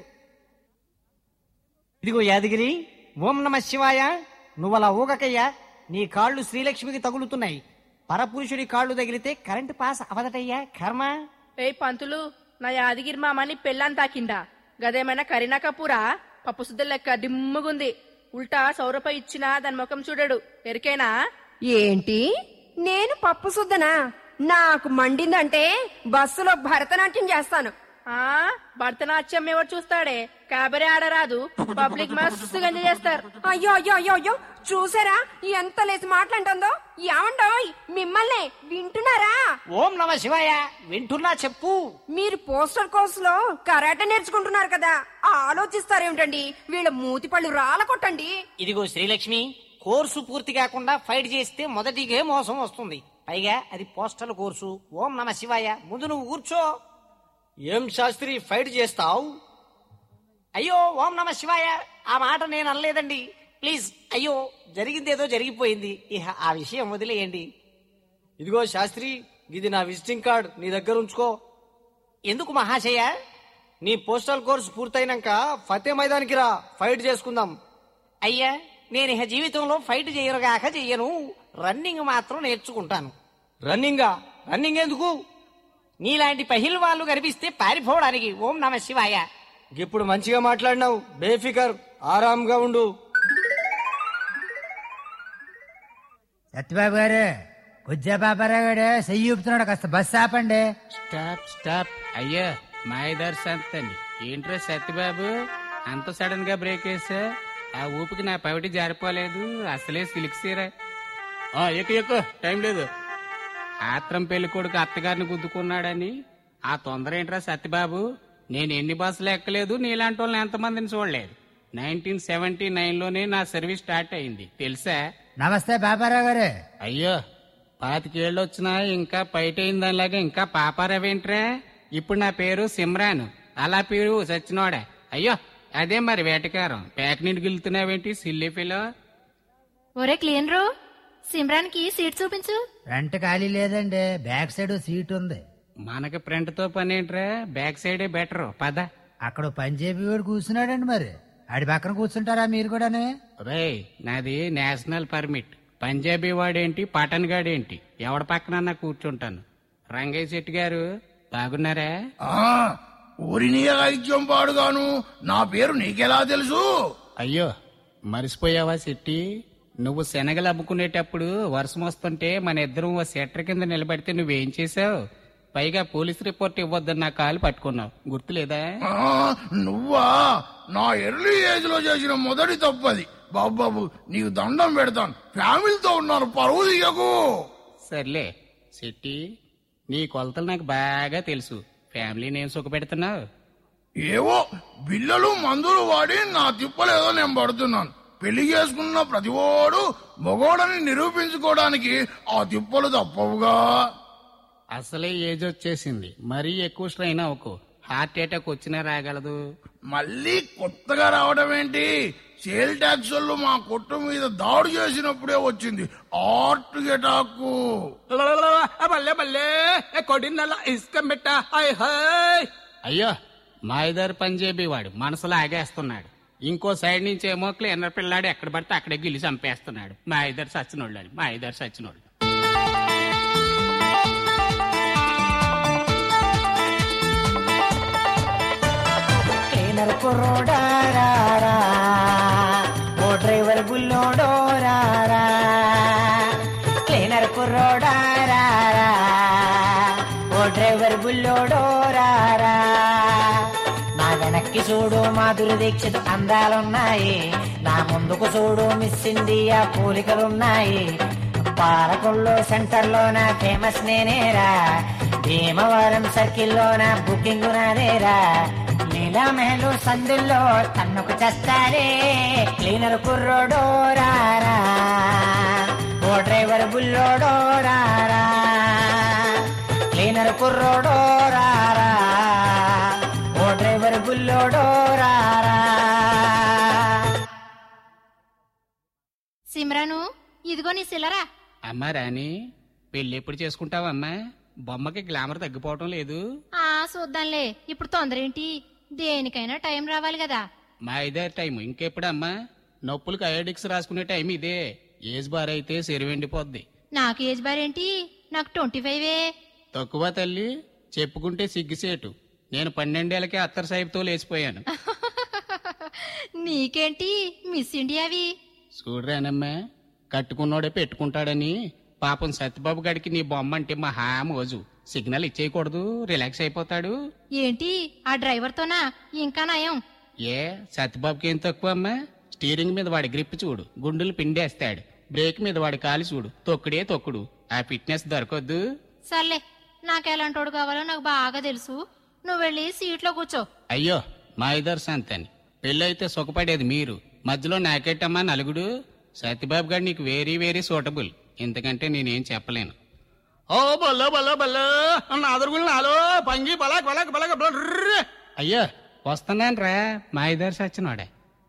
ఇదిగో యాదగిరి ఓం నమ శివాయ నువ్వలా ఊగకయ్యా నీ కాళ్ళు శ్రీలక్ష్మికి తగులుతున్నాయి పరపురుషుడి కాళ్ళు తగిలితే కరెంటు పాస్ అవదటయ్యా కర్మ ఏయ్ పంతులు నా యాదగిరి మామని పెళ్ళాన్ని తాకిండా గదేమైనా కరీనా కపూరా పప్పు సుద్ద లెక్క డిమ్ముగుంది ఉల్టా సౌరపై ఇచ్చిన దాని ముఖం చూడడు ఎరికేనా ఏంటి నేను పప్పు సుద్దనా నాకు మండిందంటే బస్సులో భరతనాట్యం చేస్తాను ఆ భరతనాట్యం ఎవరు చూస్తాడే కాబరే ఆడరాదు పబ్లిక్ మస్తు గంజ చేస్తారు అయ్యో అయ్యో అయ్యో అయ్యో చూసారా ఎంత లేసి మాట్లాడుతుందో ఏమండోయ్ మిమ్మల్ని వింటున్నారా ఓం నమ శివాయ వింటున్నా చెప్పు మీరు పోస్టల్ కోర్స్ లో కరాటే నేర్చుకుంటున్నారు కదా ఆలోచిస్తారేమిటండి వీళ్ళ మూతి పళ్ళు రాల కొట్టండి ఇదిగో శ్రీలక్ష్మి కోర్సు పూర్తి కాకుండా ఫైట్ చేస్తే మొదటిగే మోసం వస్తుంది పైగా అది పోస్టల్ కోర్సు ఓం నమ శివాయ ముందు నువ్వు కూర్చో ఏం శాస్త్రి ఫైట్ చేస్తావు అయ్యో ఓం నమ శివాయ ఆ మాట నేను అనలేదండి ప్లీజ్ అయ్యో జరిగిందేదో జరిగిపోయింది ఇహ ఆ విషయం వదిలేయండి ఇదిగో శాస్త్రి ఇది నా విజిటింగ్ కార్డ్ నీ దగ్గర ఉంచుకో ఎందుకు మహాశయ నీ పోస్టల్ కోర్స్ పూర్తయినాక ఫతే మైదానికి రా ఫైట్ చేసుకుందాం అయ్యా నేను ఇహ జీవితంలో ఫైట్ చేయరుగాక చెయ్యను రన్నింగ్ మాత్రం నేర్చుకుంటాను రన్నింగా రన్నింగ్ ఎందుకు నీలాంటి పహిల్ వాళ్ళు కనిపిస్తే పారిపోవడానికి ఓం నమ శివాయ ఇప్పుడు మంచిగా మాట్లాడినావు బేఫికర్ ఆరాంగా ఉండు సత్యబాబు గారు కొద్దిగా బాబారావు గారు చెయ్యి ఊపుతున్నాడు కాస్త బస్సు ఆపండి స్టాప్ స్టాప్ అయ్యా మాయదారి సంతని ఏంట్రా సత్యబాబు అంత సడన్ గా బ్రేక్ వేసా ఆ ఊపికి నా పవిటి జారిపోలేదు అసలే సిలిక్ సీర ఎక్క ఎక్క టైం లేదు ఆత్రం పెళ్లి కొడుకు అత్తగారిని గుద్దుకున్నాడని ఆ తొందర ఏంట్రా సత్యబాబు నేను ఎన్ని బస్సులు ఎక్కలేదు నీలాంటి వాళ్ళని ఎంతమందిని చూడలేదు నైన్టీన్ సెవెంటీ నైన్ లోనే నా సర్వీస్ స్టార్ట్ అయింది తెలుసా నమస్తే బాబారావు గారు అయ్యో పాతికేళ్ళు వచ్చినా ఇంకా పైటైన దానిలాగా ఇంకా పాపారావేంట్రా ఇప్పుడు నా పేరు సిమ్రాన్ అలా పేరు సచ్చినోడా అయ్యో అదే మరి వేటకారం పేక నిండి గిలుతున్నావేంటి సిల్లి ఫిలో ఒరే క్లీనరు సిమ్రాన్కి సీట్ చూపించు ఫ్రంట్ ఖాళీ లేదండి బ్యాక్ సైడ్ సీట్ ఉంది మనకి ఫ్రంట్ తో పని ఏంట్రా బ్యాక్ సైడే బెటర్ పద అక్కడ పంజాబీ వాడు కూర్చున్నాడండి మరి ఆడి పక్కన కూర్చుంటారా మీరు కూడానే రేయ్ నాది నేషనల్ పర్మిట్ పంజాబీ వాడేంటి పఠన్ గాడేంటి ఎవడ పక్కనన్నా కూర్చుంటాను రంగయ్య శెట్టి గారు బాగున్నారా ఆ ఊరిని ఐక్యం పాడుగాను నా పేరు నీకెలా తెలుసు అయ్యో మరిసిపోయావా శెట్టి నువ్వు శనగలు అమ్ముకునేటప్పుడు వర్షం వస్తుంటే మన ఇద్దరం ఓ సెటర్ కింద నిలబడితే నువ్వేం చేసావు పైగా పోలీస్ రిపోర్ట్ ఇవ్వద్దని నా కాలు పట్టుకున్నావు గుర్తులేదా ఆ, నువ్వా నా ఎర్లీ ఏజ్ లో చేసిన మొదటి తప్పది బాబు బాబు నీకు దండం పెడతాను ఫ్యామిలీతో ఉన్నాను పరువు తీయకు సర్లే శెట్టి నీ కొలతలు నాకు బాగా తెలుసు ఫ్యామిలీని ఏం సుఖపెడుతున్నావు ఏవో బిల్లలు మందులు వాడి నా తిప్పలేదో నేను పడుతున్నాను పెళ్లి చేసుకున్న ప్రతివాడు మగోడని నిరూపించుకోవడానికి ఆ తిప్పలు తప్పవుగా అసలే ఏజ్ వచ్చేసింది మరీ ఎక్కువ స్ట్రైన్ అవ్వకు హార్ట్ అటాక్ వచ్చినా రాగలదు మళ్ళీ కొత్తగా రావడం ఏంటి సేల్ ట్యాక్స్ వాళ్ళు మా కొట్టు మీద దాడి చేసినప్పుడే వచ్చింది ఆర్ట్ అటాక్ బల్లే బల్లే కొడినల్ల ఇసుక మెట్ట హాయ్ హాయ్ అయ్యో మాయదారి పంజాబీ వాడు మనసులో ఆగేస్తున్నాడు ఇంకో సైడ్ నుంచి ఏమో క్లీనర్ పిల్లాడు ఎక్కడ పడితే అక్కడే గిల్లి చంపేస్తున్నాడు మా ఇద్దరు సచ్చినోళ్ళు అని మా ఇద్దరు సచ్చినోళ్ళు క్లీనర్ కుర్రోడారా ఓ డ్రైవర్ బుల్లోడోరారా క్లీనర్ కుర్రోడారా ఓ డ్రైవర్ బుల్లోడోరారా నా వెనక్కి చూడు మాధురి దీక్షిత అందాలున్నాయి నా ముందుకు చూడు మిస్ ఇండియా పోలికలున్నాయి పాలకొల్లు సెంటర్ లోన ఫేమస్ నేనేరా భీమవరం సర్కిల్ లోన బుకింగ్ నాదేరా లీలా మెహలు సందుల్లో తన్నుకు చేస్తారే క్లీనర్ కుర్రోడో రారా ఓ డ్రైవర్ బుల్లోడో రారా క్లీనర్ కుర్రోడో రారా ఓ డ్రైవర్ బుల్లోడో రారా సిమ్రాను ఇదిగో నీ సిల్లరా అమ్మా రాణి పెళ్ళి ఎప్పుడు చేసుకుంటావమ్మా బొమ్మకి గ్లామర్ తగ్గిపోవటం లేదు ఆ చూద్దాంలే ఇప్పుడు తొందర ఏంటి దేనికైనా టైం రావాలి కదా మా ఇదే టైం ఇంకెప్పుడమ్మా నొప్పులకు అయోడిక్స్ రాసుకునే టైం ఇదే ఏజ్ బార్ అయితే సెరువెండిపోద్ది నాకు ఏజ్ బార్ ఏంటి నాకు ట్వంటీ ఫైవే తక్కువ తల్లి చెప్పుకుంటే సిగ్గుసేటు నేను పన్నెండేళ్లకే అత్తర్ సాహిబ్తో లేచిపోయాను నీకేంటి మిస్ ఇండియావి చూడరానమ్మా కట్టుకున్నోడే పెట్టుకుంటాడని పాపం సత్యబాబు గడికి నీ బొమ్మ అంటే మహా మోజు సిగ్నల్ ఇచ్చేయకూడదు రిలాక్స్ అయిపోతాడు ఏంటి ఆ డ్రైవర్తోనా ఇంకా నయం ఏ సత్యబాబుకి ఏం తక్కువ అమ్మా స్టీరింగ్ మీద వాడి గ్రిప్ చూడు గుండులు పిండేస్తాడు బ్రేక్ మీద వాడి కాలు చూడు తొక్కుడే తొక్కుడు ఆ ఫిట్నెస్ దొరకొద్దు సర్లే నాకెలాంటోడు కావాలో నాకు బాగా తెలుసు నువ్వు వెళ్ళి సీట్లో కూర్చో అయ్యో మా ఇద్దరు సంతని పెళ్ళైతే సుఖపడేది మీరు మధ్యలో నాకెట్టమ్మా నలుగుడు సత్యబాబు గారు నీకు వెరీ వెరీ సూటబుల్ ఇంతకంటే నేనేం చెప్పలేను ఓ బల్ల బల్ల బల్ల నా అదురుగులు నాలో పంగి బలక్ బలక్ బలక్ బలక్ అయ్యో వస్తున్నాను రా మా ఇద్దరు సచ్చినోడే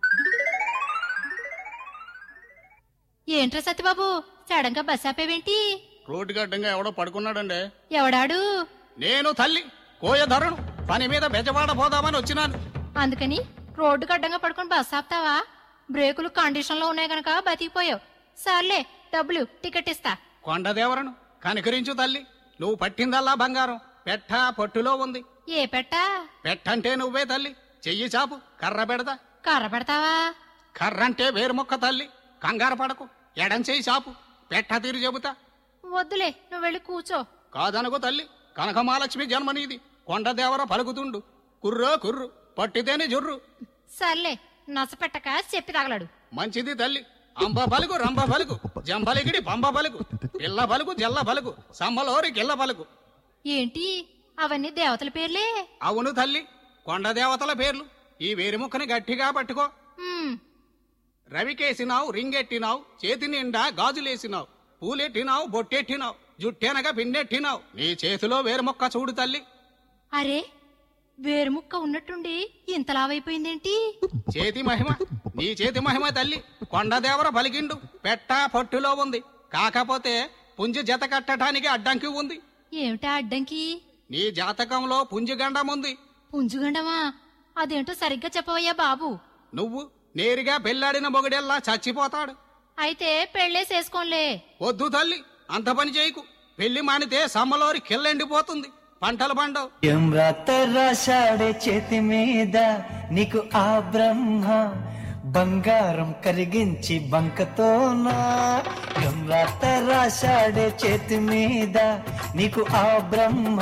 ఏంట్రా సత్యబాబు సడన్గా బస్ ఆపేవేంటి రోడ్డు గడ్డంగా ఎవడో పడుకున్నాడండి ఎవడాడు నేను తల్లి కోయ ధరను పని మీద బెజవాడ పోదామని వచ్చినాను అందుకని రోడ్డు గడ్డంగా పడుకొని బస్ ఆపుతావా బ్రేకులు కండిషన్ లో ఉన్నాయి గనక బతికిపోయావు సర్లే డబ్బులు టికెట్ ఇస్తా కొండదేవరను కనికరించు తల్లి నువ్వు పట్టిందల్లా బంగారం పెట్ట పట్టులో ఉంది ఏ పెట్టా పెట్టంటే నువ్వే తల్లి చెయ్యి చాపు కర్ర పెడతా కర్ర పెడతావా కర్రంటే వేరు మొక్క తల్లి కంగారు పడకు ఎడం చేయి చాపు పెట్ట తీరు చెబుతా వద్దులే నువ్వు వెళ్ళి కూర్చో కాదనకు తల్లి కనకమాలక్ష్మి జన్మనీది కొండదేవర పలుకుతుండు కుర్రో కుర్రు పట్టితేనే జుర్రు సర్లే నసపెట్టక చెప్పి తగలడు మంచిది తల్లి అంబ పలుకు రంబ పలుకు జంబలిగిడి పంబ పలుకు పిల్ల పలుకు జల్ల పలుకు సమ్మలోరి గిల్ల పలుకు ఏంటి అవన్నీ దేవతల పేర్లే అవును తల్లి కొండ దేవతల పేర్లు ఈ వేరుముక్కని గట్టిగా పట్టుకో ఉమ్, రవికేసినావు రింగెట్టినావు చేతి నిండా గాజులేసినావు పూలెట్టినావు బొట్టెట్టినావు జుట్టెనగా పిండెట్టినావు నీ చేతిలో వేరుముక్క చూడు తల్లి అరే వేరుముక్క ఉన్నట్టుండి ఇంత లావైపోయిందేంటి చేతి మహిమ నీ చేతి మహిమ తల్లి కొండదేవర పలికిండు పెట్ట పట్టులో ఉంది కాకపోతే పుంజి జత కట్టడానికి అడ్డంకి ఉంది ఏమిటా అడ్డంకి నీ జాతకంలో పుంజి గండం ఉంది పుంజుగండమా అదేంటో సరిగ్గా చెప్పవయ్యా బాబు నువ్వు నేరుగా పెళ్ళాడిన మొగుడెల్లా చచ్చిపోతాడు అయితే పెళ్ళేసేసుకోన్లే వద్దు తల్లి అంత పని చేయకు పెళ్లి మానితే సమ్మలోరి కిల్లెండిపోతుంది పంటలు పండవు ఏం రాత రాశాడే చేతి మీద నీకు ఆ బ్రహ్మ బంగారం కరిగించి బంకతోనా ఏం రాత రాశాడే చేతి మీద నీకు ఆ బ్రహ్మ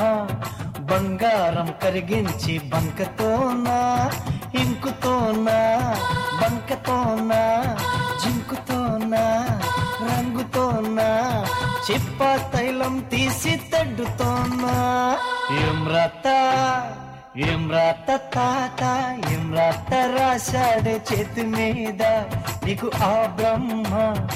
బంగారం కరిగించి బంకతోనా ఇంకుతోనా బంకతోనా జింకుతోనా రంగుతోనా చిప్ప తైలం తీసి తడ్డుతోనా ఏం రాత ఏం రాత తాత ఏం రాత రాశాడే చేతి మీద నీకు ఆ బ్రహ్మ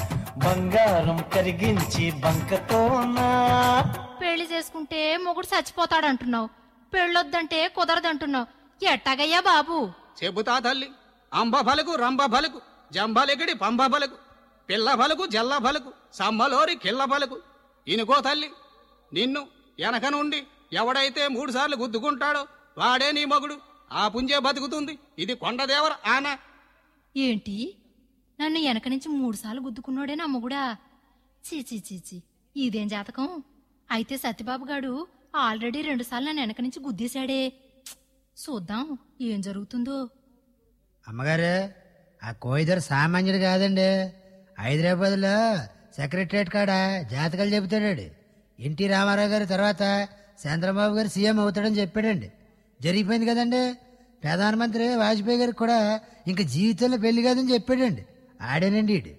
బంగారం కరిగించి బంకతోనా పెళ్లి చేసుకుంటే మొగుడు చచ్చిపోతాడంటున్నావు పెళ్ళొద్దంటే కుదరదంటున్నావు ఎట్టాగయ్యా బాబు చెబుతా తల్లి అంబ పలుకు రంబ పలుకు జంబలిగిడి పంబ పలుకు పిల్ల పలుకు జల్ల పలుకు సమ్మలోరి కిల్ల పలుకు ఇనుకో తల్లి నిన్ను వెనక నుండి ఎవడైతే మూడు సార్లు గుద్దుకుంటాడో వాడే నీ మగుడు ఆ పుంజే బతుకుతుంది ఇది కొండదేవర ఆన ఏంటి నన్ను వెనక నుంచి మూడుసార్లు గుద్దుకున్నాడే నా మొగుడా చీ చీ చీ చీ ఇదేం జాతకం అయితే సత్యబాబు గాడు ఆల్రెడీ రెండుసార్లు నన్ను వెనక నుంచి గుద్దేశాడే ఛ్! చూద్దాం ఏం జరుగుతుందో అమ్మగారు ఆ కోయిదర్ సామాన్యుడు కాదండి హైదరాబాద్లో సెక్రటరేట్ కాడ జాతకాలు చెబుతాడు ఎన్టీ రామారావు గారి తర్వాత చంద్రబాబు గారు సీఎం అవుతాడని చెప్పాడండి జరిగిపోయింది కదండి ప్రధానమంత్రి వాజ్పేయి గారికి కూడా ఇంకా జీవితంలో పెళ్లి కాదని చెప్పాడండి ఆడేనండి ఈడు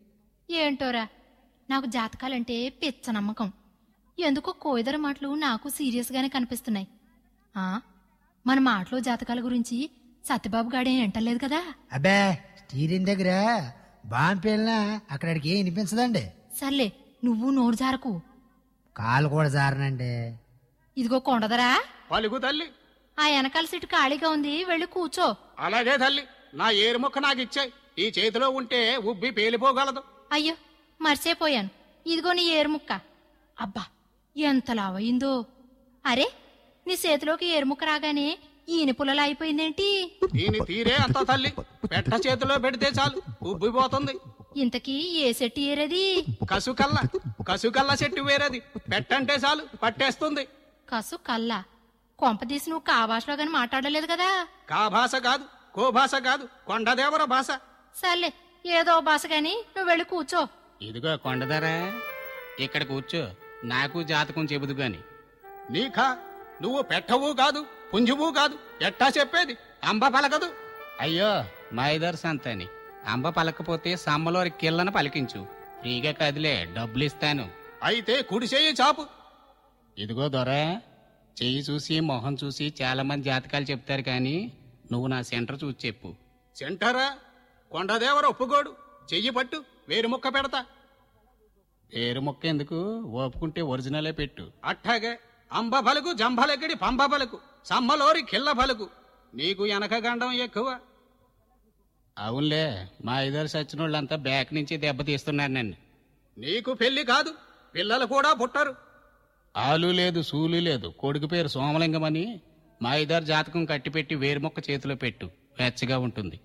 ఏంటోరా నాకు జాతకాలంటే పిచ్చ నమ్మకం ఎందుకో కోయిదర మాటలు నాకు సీరియస్గానే కనిపిస్తున్నాయి ఆ మన మాటలో జాతకాల గురించి సత్యబాబు గాడేం ఎంటలేదు కదా అబ్బే స్టీరింగ్ దగ్గర బాంబు పేలినా అక్కడ ఆడికి ఏం వినిపించదండి సర్లే నువ్వు నోరు జారకు కాలు కూడా జారనండి ఇదిగో కొండదరా పలుకు తల్లి ఆ వెనకాల సీటు ఖాళీగా ఉంది వెళ్ళి కూర్చో అలాగే తల్లి నా ఏరు ముక్క నాకు ఇచ్చాయి ఈ చేతిలో ఉంటే ఉబ్బి పేలిపోగలదు అయ్యో మర్చిపోయాను ఇదిగో నీ ఏరుముక్క అబ్బా ఎంత లావయిందో అరే నీ చేతిలోకి ఏరుముక్క రాగానే ఈయన పుల్లలా అయిపోయిందేంటి దీని తీరే అంత తల్లి పెట్ట చేతిలో పెడితే చాలు ఉబ్బిపోతుంది ఇంతకీ ఏ సెట్టి ఏరేది కసుకల్ల కసుకల్ల చెట్టు వేరేది పెట్టంటే చాలు పట్టేస్తుంది కసు కల్ల కొంపదీసి నువ్వు కాభాషలో గాని మాట్లాడలేదు కదా కా భాష కాదు కో భాష కాదు కొండదేవర భాష సర్లే ఏదో భాష గాని నువ్వు వెళ్ళి కూర్చో ఇదిగో కొండదరా ఇక్కడ కూర్చో నాకు జాతకం చెబుదు గాని నీకా నువ్వు పెట్టవు కాదు పుంజువు కాదు ఎట్టా చెప్పేది అంబ పలకదు అయ్యో మైదర్ సంతని అంబ పలకపోతే సమ్మలోరి కిల్లను పలికించు ఫ్రీగా కదిలే డబ్బులు ఇస్తాను అయితే కుడి చెయ్యి చాపు ఇదిగో దొరా చెయ్యి చూసి మొహం చూసి చాలా మంది జాతకాలు చెప్తారు కానీ నువ్వు నా సెంటర్ చూసి చెప్పు సెంటరా కొండదేవర ఒప్పుకోడు చెయ్యి పట్టు వేరు ముక్క పెడతా పేరు మొక్క ఎందుకు ఓపుకుంటే ఒరిజినలే పెట్టు అట్టాగే అంబ పలుకు జంభలెక్కడి పంబ పలుకు సమ్మలోరి కిల్ల పలుకు నీకు వెనక గండం ఎక్కువ అవునులే మా ఇద్దరు సచిన వాళ్ళంతా బ్యాక్ నుంచి దెబ్బతీస్తున్నారు నన్ను నీకు పెళ్లి కాదు పిల్లలు కూడా పుట్టరు ఆలు లేదు సూలు లేదు కొడుకు పేరు సోమలింగం అని మా ఇద్దరు జాతకం కట్టిపెట్టి వేరు మొక్క చేతిలో పెట్టు వెచ్చగా ఉంటుంది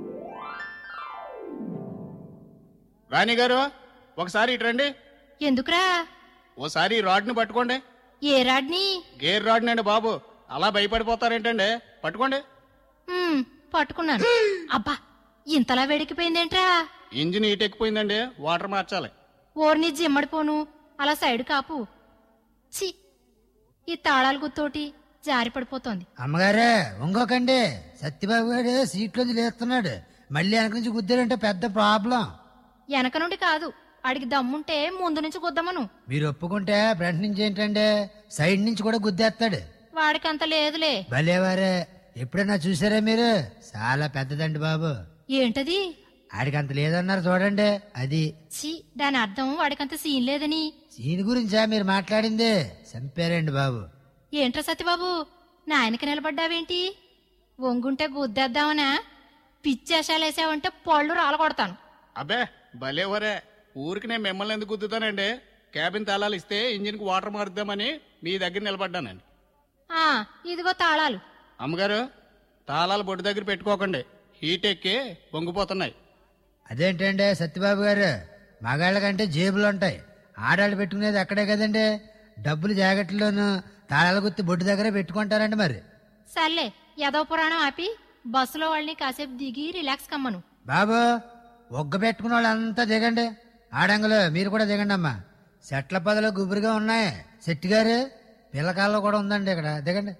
రాణి గారు ఒకసారి ఇటు రండి ఎందుకురా ఓసారి ఈ రాడ్ని పట్టుకోండి ఏ రాడ్ని గేర్ రాడ్నండి బాబు అలా భయపడిపోతారేంటండి పట్టుకోండి ఉమ్, పట్టుకున్నాను అబ్బా ఇంతలా వేడికిపోయిందేంట్రా ఇంజిన్ హీట్ ఎక్కిపోయిందండి వాటర్ మార్చాలి ఓర్ని జిమ్మడిపోను అలా సైడ్ కాపు చి ఈ తాళాలు గుత్తోటి జారి పడిపోతోంది అమ్మగారే ఇంకొకండి సత్యబాబు గారు సీట్లోంచి లేస్తున్నాడు మళ్ళీ వెనక నుంచి గుద్దారంటే పెద్ద ప్రాబ్లం వెనక నుండి కాదు ఆడికి దమ్ముంటే ముందు నుంచి గుద్దమను మీరు ఒప్పుకుంటే ఫ్రంట్ నుంచి ఏంటంటే సైడ్ నుంచి కూడా గుద్దేస్తాడు వాడికంత లేదులే భలేవారే ఎప్పుడైనా చూసారా మీరు చాలా పెద్దదండి బాబు ఏంటది ఆడికి అంత లేదన్నారు చూడండి అది చి దాని అర్థం వాడికంత సీన్ లేదని దీని గురించా మీరు మాట్లాడింది చంపారండి బాబు ఏంట్రా సత్యబాబు నాయనకి నిలబడ్డావేంటి వంగుంటే గుద్దేద్దామనా పిచ్చేషాలేసావంటే పళ్ళు రాలగొడతాను అబ్బే భలేవరే ఊరికి నేను మిమ్మల్ని ఎందుకు గుద్దుతానండి క్యాబిన్ తాళాలు ఇస్తే ఇంజిన్కి వాటర్ మారుద్దామని మీ దగ్గర నిలబడ్డానండి ఆ ఇదిగో తాళాలు అమ్మగారు తాళాలు బొడ్డు దగ్గర పెట్టుకోకండి హీట్ ఎక్కి పొంగిపోతున్నాయి అదేంటండి సత్యబాబు గారు మగాళ్ళ కంటే జేబులు ఉంటాయి ఆడాళ్ళు పెట్టుకునేది అక్కడే కదండి డబ్బులు జాకెట్లోను తాళాల గుర్తు బొడ్డు దగ్గరే పెట్టుకుంటారండి మరి సర్లే యదవ పురాణం ఆపి బస్సులో వాళ్ళని కాసేపు దిగి రిలాక్స్ కమ్మను బాబు ఒగ్గ పెట్టుకున్న వాళ్ళంతా దిగండి ఆడంగులు మీరు కూడా దిగండి అమ్మా సెట్ల పదలు గుబురుగా ఉన్నాయి శెట్టి గారు పిల్లకాల్లో కూడా ఉందండి ఇక్కడ దిగండి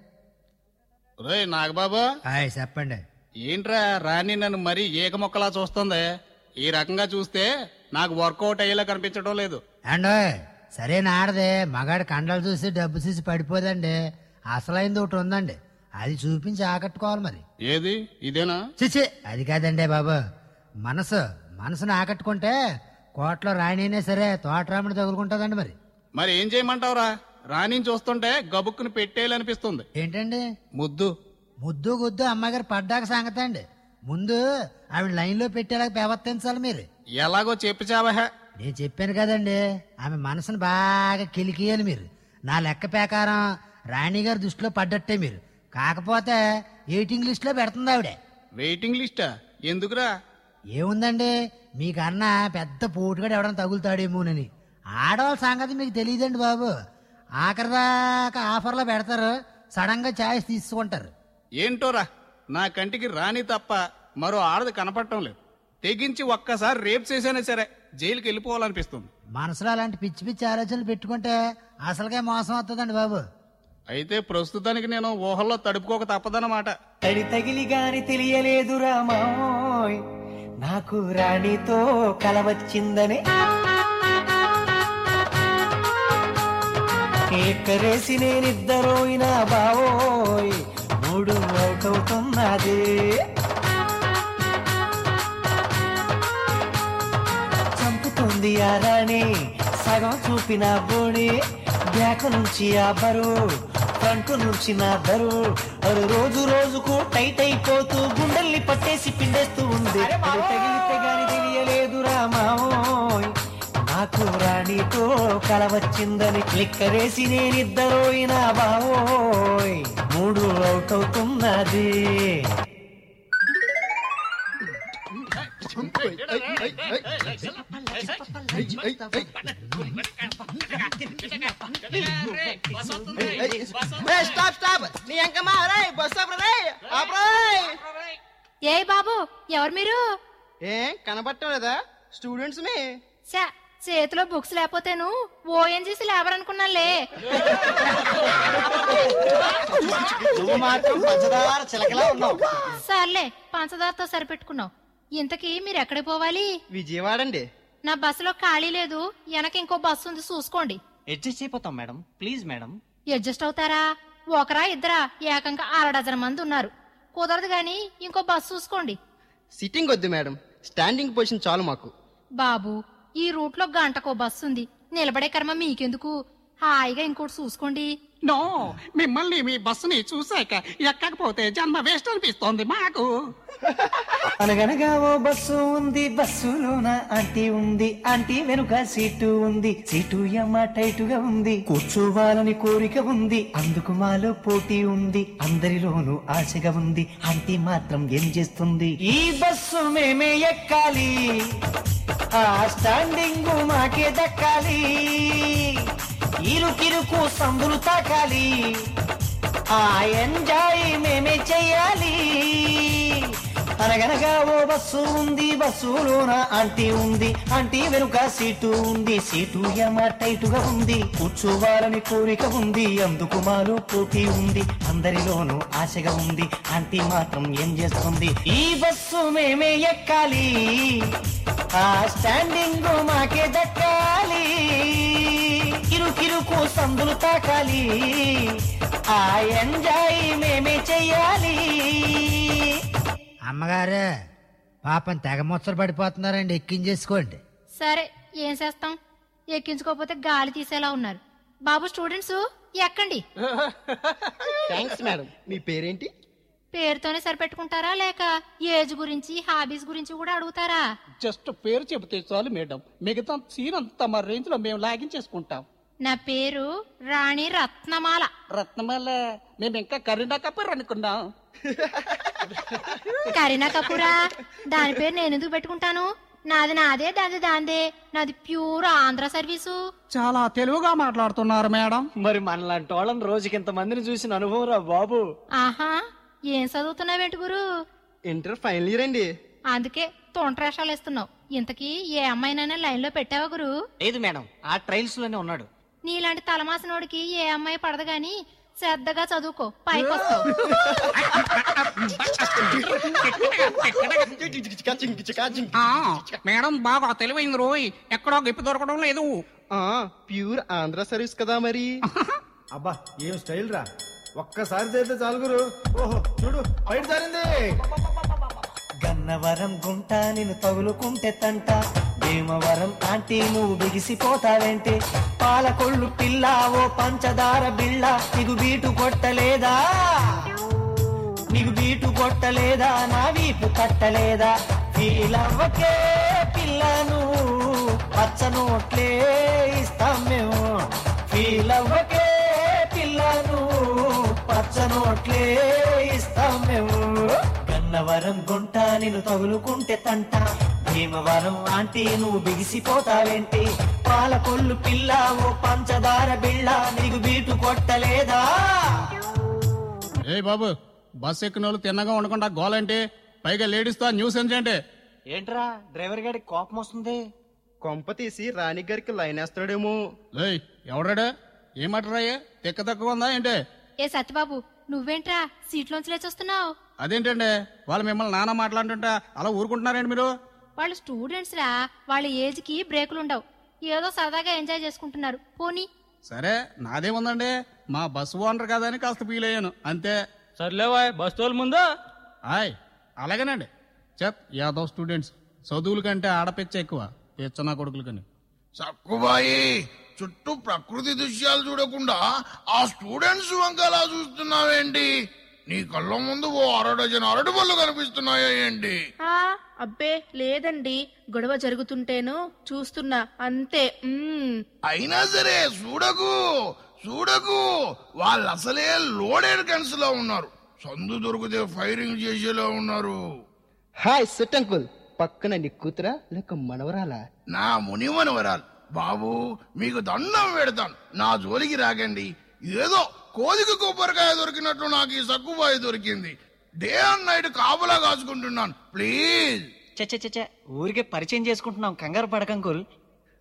రే నాగబాబు హాయ్ చెప్పండి ఏంట్రా రాణి నన్ను మరీ ఏక మొక్కలా చూస్తుంది ఈ రకంగా చూస్తే నాకు వర్కౌట్ అయ్యేలా కనిపించడం లేదు అండోయ్ సరైన ఆడదే మగాడి కండలు చూసి డబ్బు చూసి పడిపోదండి అసలైంది ఒకటి ఉందండి అది చూపించి ఆకట్టుకోవాలి మరి ఏది ఇదేనా చిచి అది కాదండి బాబు మనసు మనసును ఆకట్టుకుంటే కోట్లో రాణినే సరే తోటరాముడు తగులుకుంటుందండి మరి మరి ఏం చేయమంటావురా రాణిని చూస్తుంటే గబుక్కుని పెట్టేయాలనిపిస్తుంది ఏంటండి ముద్దు ముద్దు గుద్దు అమ్మగారు పడ్డాక సంగతి అండి ముందు ఆవిడ లైన్లో పెట్టేలాగా ప్రవర్తించాలి మీరు ఎలాగో చెప్పు చావహ నేను చెప్పాను కదండి ఆమె మనసును బాగా కిలికియాలి మీరు నా లెక్క ప్రకారం రాణి గారి దృష్టిలో పడ్డట్టే మీరు కాకపోతే వెయిటింగ్ లిస్ట్లో పెడుతుంది ఆవిడ వెయిటింగ్ లిస్టా ఎందుకురా ఏముందండి మీకన్నా పెద్ద పోటుగాడు ఎవడన్నా తగులుతాడేమోనని ఆడవాళ్ళ సంగతి మీకు తెలియదండి బాబు ఆఖరి దాకా ఆఫర్లో పెడతారు సడన్ గా ఛాయిస్ తీసుకుంటారు ఏంటోరా నా కంటికి రాణి తప్ప మరో ఆడది కనపడటం లేదు తెగించి ఒక్కసారి రేప్ చేసినా సరే జైలుకి వెళ్ళిపోవాలనిపిస్తుంది మనసులో అలాంటి పిచ్చి పిచ్చి ఆలోచనలు పెట్టుకుంటే అసలుకే మోసం అవుతుందండి బాబు అయితే ప్రస్తుతానికి నేను ఊహల్లో తడుపుకోక తప్పదన్నమాట తడి తగిలి గాని తెలియలేదు రామాయ్ నాకు రాణితో కలవచ్చిందని ఎక్కరేసి నేనిద్దరోయినా బావోయ్ మూడు అవుట్ అవుతున్నది చంపుతుంది ఆ రాణి సగం చూపిన బోణి బ్యాక్ నుంచి ఆ బరువు ఫ్రంట్ నుంచి నా బరువు అది రోజు రోజుకు టైట్ అయిపోతూ గుండెల్ని పట్టేసి పిండేస్తూ ఉంది అది తగిలితే గాని తెలియలేదు రామాయ్ నాకు రాణితో కలవచ్చిందని క్లిక్కరేసి నేనిద్దరోయినా బావోయ్ మూడు అవుట్ అవుతున్నది స్టాప్ స్టాప్ నీ ఎంకమ్మా రే బస్ రే ఏ బాబు ఎవరు మీరు ఏం కనబట్టం లేదా స్టూడెంట్స్ ని చా చేతిలో బుక్స్ లేకపోతేను ఓఎన్జీసీ లేబర్ అనుకున్నానులే నువ్వు మాత్రం పంచదార చిలకలా ఉన్నావు సర్లే పంచదారతో సరిపెట్టుకున్నావు ఇంతకీ మీరు ఎక్కడికి పోవాలి విజయవాడండి నా బస్సులో ఖాళీ లేదు వెనక ఇంకో బస్సు ఉంది చూసుకోండి అడ్జస్ట్ అయిపోతాం మేడం ప్లీజ్ మేడం అడ్జస్ట్ అవుతారా ఒకరా ఇద్దరా ఏకంగా అర డజన్ మంది ఉన్నారు కుదరదు గాని ఇంకో బస్సు చూసుకోండి సిట్టింగ్ వద్దు మేడం స్టాండింగ్ పొజిషన్ చాలు మాకు బాబు ఈ రూట్ లో గంటకో బస్సు ఉంది నిలబడే కర్మ మీకెందుకు హాయిగా ఇంకోటి చూసుకోండి నో మిమ్మల్ని మీ బస్సుని చూశాక ఎక్కకపోతే జన్మ వేస్ట్ అనిపిస్తోంది మాకు అనగనగా ఓ బస్సు ఉంది బస్సులోన ఆంటీ ఉంది ఆంటీ వెనుక సీటు ఉంది సీటు యమ్మ టైటుగా ఉంది కూర్చోవాలని కోరిక ఉంది అందుకు మాలో పోటీ ఉంది అందరిలోనూ ఆశగా ఉంది ఆంటీ మాత్రం ఏం చేస్తుంది ఈ బస్సు మేమే ఎక్కాలి ఆ స్టాండింగ్ మాకే దక్కాలి ఇరుకిరుకు సందులు తాకాలి ఆ ఎంజాయ్ మేమే చెయ్యాలి అనగనగా ఓ బస్సు ఉంది బస్సులోన ఆంటీ ఉంది ఆంటీ వెనుక సీటు ఉంది సీటు యమ టైటుగా ఉంది కూర్చోవాలని కోరిక ఉంది అందుకు మాలో పోటీ ఉంది అందరిలోనూ ఆశగా ఉంది ఆంటీ మాత్రం ఏం చేస్తుంది ఈ బస్సు మేమే ఎక్కాలి ఆ స్టాండింగ్ మాకే దక్కాలి కిరుకిరుకు సందులు తాకాలి ఆ ఎంజాయ్ మేమే చెయ్యాలి అమ్మగారు పాపం తెగ ముచ్చట పడిపోతున్నారండి ఎక్కించేసుకోండి సరే ఏం చేస్తాం ఎక్కించుకోకపోతే గాలి తీసేలా ఉన్నారు బాబు స్టూడెంట్స్ ఎక్కండి థ్యాంక్స్ మేడం మీ పేరేంటి పేరుతోనే సరిపెట్టుకుంటారా లేక ఏజ్ గురించి హాబీస్ గురించి కూడా అడుగుతారా జస్ట్ పేరు చెబితే చాలు మేడం మిగతా సీన్ అంతా మా రేంజ్ లో మేము లాగించేసుకుంటాం నా పేరు రాణి రత్నమాల రత్నమాల మేము ఇంకా కరీనా కపూర్ అనుకున్నాం కరీనా కపూరా దాని పేరు నేను ఎందుకు పెట్టుకుంటాను నాది నాదే దాది దాందే నాది ప్యూర్ ఆంధ్ర సర్వీసు చాలా తెలుగుగా మాట్లాడుతున్నారు మేడం మరి మనలాంటి వాళ్ళని రోజుకి ఇంత మందిని చూసిన అనుభవం రా బాబు ఆహా ఏం చదువుతున్నావేంటి గురు ఇంటర్ ఫైనల్ ఇయర్ అండి అందుకే తొంట్రేషాలు ఇస్తున్నావు ఇంతకీ ఏ అమ్మాయినైనా లైన్ లో పెట్టావా గురు లేదు మేడం ఆ ట్రయల్స్ లోనే ఉన్నాడు నీలాంటి తలమాసినోడికి ఏ అమ్మాయి పడదు గాని శ్రద్ధగా చదువుకో పైకొస్తావు ఆ, మేడం బాగా తెలివైంది రోయ్ ఎక్కడో గిప్పి దొరకడం లేదు ప్యూర్ ఆంధ్ర సర్వీస్ కదా మరి అబ్బా ఏం స్టైల్ రా ఒక్కసారి చేస్తే చాలు గురు ఓహో చూడు బయట జారింది గన్నవరం గుంట నిన్ను తగులుకుంటే తంట భీమవరం ఆంటీ నువ్వు బిగిసిపోతావేంటి పాలకొళ్ళు పిల్ల ఓ పంచదార బిళ్ళ నీకు బీటు కొట్టలేదా నీకు బీటు కొట్టలేదా నా వీపు కట్టలేదా ఫీలవ్వకే పిల్లను పచ్చ నోట్లే ఇస్తాం మేము ఫీలవ్వకే పిల్లను పచ్చ నోట్లే ఇస్తాం మేము గన్నవరం గుంట నిన్ను తగులుకుంటే తంట భీమవరం ఆంటీ నువ్వు బిగిసిపోతావేంటి పాలకొల్లు పిల్ల ఓ పంచదార బిళ్ళ నీకు బీటు కొట్టలేదా ఏ బాబు బస్ ఎక్కిన వాళ్ళు తిన్నగా ఉండకుండా గోలంటే పైగా లేడీస్ తో న్యూస్ ఏంటంటే ఏంట్రా డ్రైవర్ గారికి కోపం వస్తుంది కొంప తీసి రాణి గారికి లైన్ వేస్తాడేమో లేయ్ ఎవడాడా ఏమంటారాయే తిక్క తక్కువ ఉందా ఏంటే ఏ సత్యబాబు నువ్వేంట్రా సీట్లోంచి లేచొస్తున్నావు అదేంటండి వాళ్ళు మిమ్మల్ని నాన్న మాట్లాడుతుంటా అలా ఊరుకుంటున్నారండి మీరు వాళ్ళు స్టూడెంట్స్ రా వాళ్ళ ఏజ్ కి బ్రేకులు ఉండవు ఏదో సరదాగా ఎంజాయ్ చేసుకుంటున్నారు పోనీ సరే నాదేముందండి మా బస్సు ఓనర్ కదా అని కాస్త ఫీల్ అయ్యాను అంతే సర్లేవా బస్ తోలు ముందా హాయ్ అలాగేనండి చెప్ యాదవ్ స్టూడెంట్స్ చదువుల కంటే ఆడపిచ్చ ఎక్కువ పిచ్చనా కొడుకులు కానీ సక్కుబాయి చుట్టూ ప్రకృతి దృశ్యాలు చూడకుండా ఆ స్టూడెంట్స్ వంక అలా చూస్తున్నావేంటి నీ కళ్ళ ముందు ఓ అర డజన్ అరటి పళ్ళు కనిపిస్తున్నాయా ఏంటి ఆ, అబ్బే లేదండి గొడవ జరుగుతుంటేను చూస్తున్నా అంతే మ్మ్. అయినా సరే చూడకు చూడకు వాళ్ళు అసలే లోడెడ్ గన్స్ లో ఉన్నారు సందు దొరికితే ఫైరింగ్ చేసేలా ఉన్నారు హాయ్ సిట్ అంకుల్ పక్కన నీ కూతురా లేక మనవరాలా నా మునివనవరాలు బాబు మీకు దండం పెడతాను నా జోలికి రాకండి ఏదో కోదికి కొబ్బరికాయ దొరికినట్లు నాకు ఈ సక్కుబాయి దొరికింది డే అండ్ నైట్ కాపలా కాచుకుంటున్నాను ప్లీజ్ చచ్చ చచ్చ ఊరికే పరిచయం చేసుకుంటున్నాం కంగారు పడకంకుల్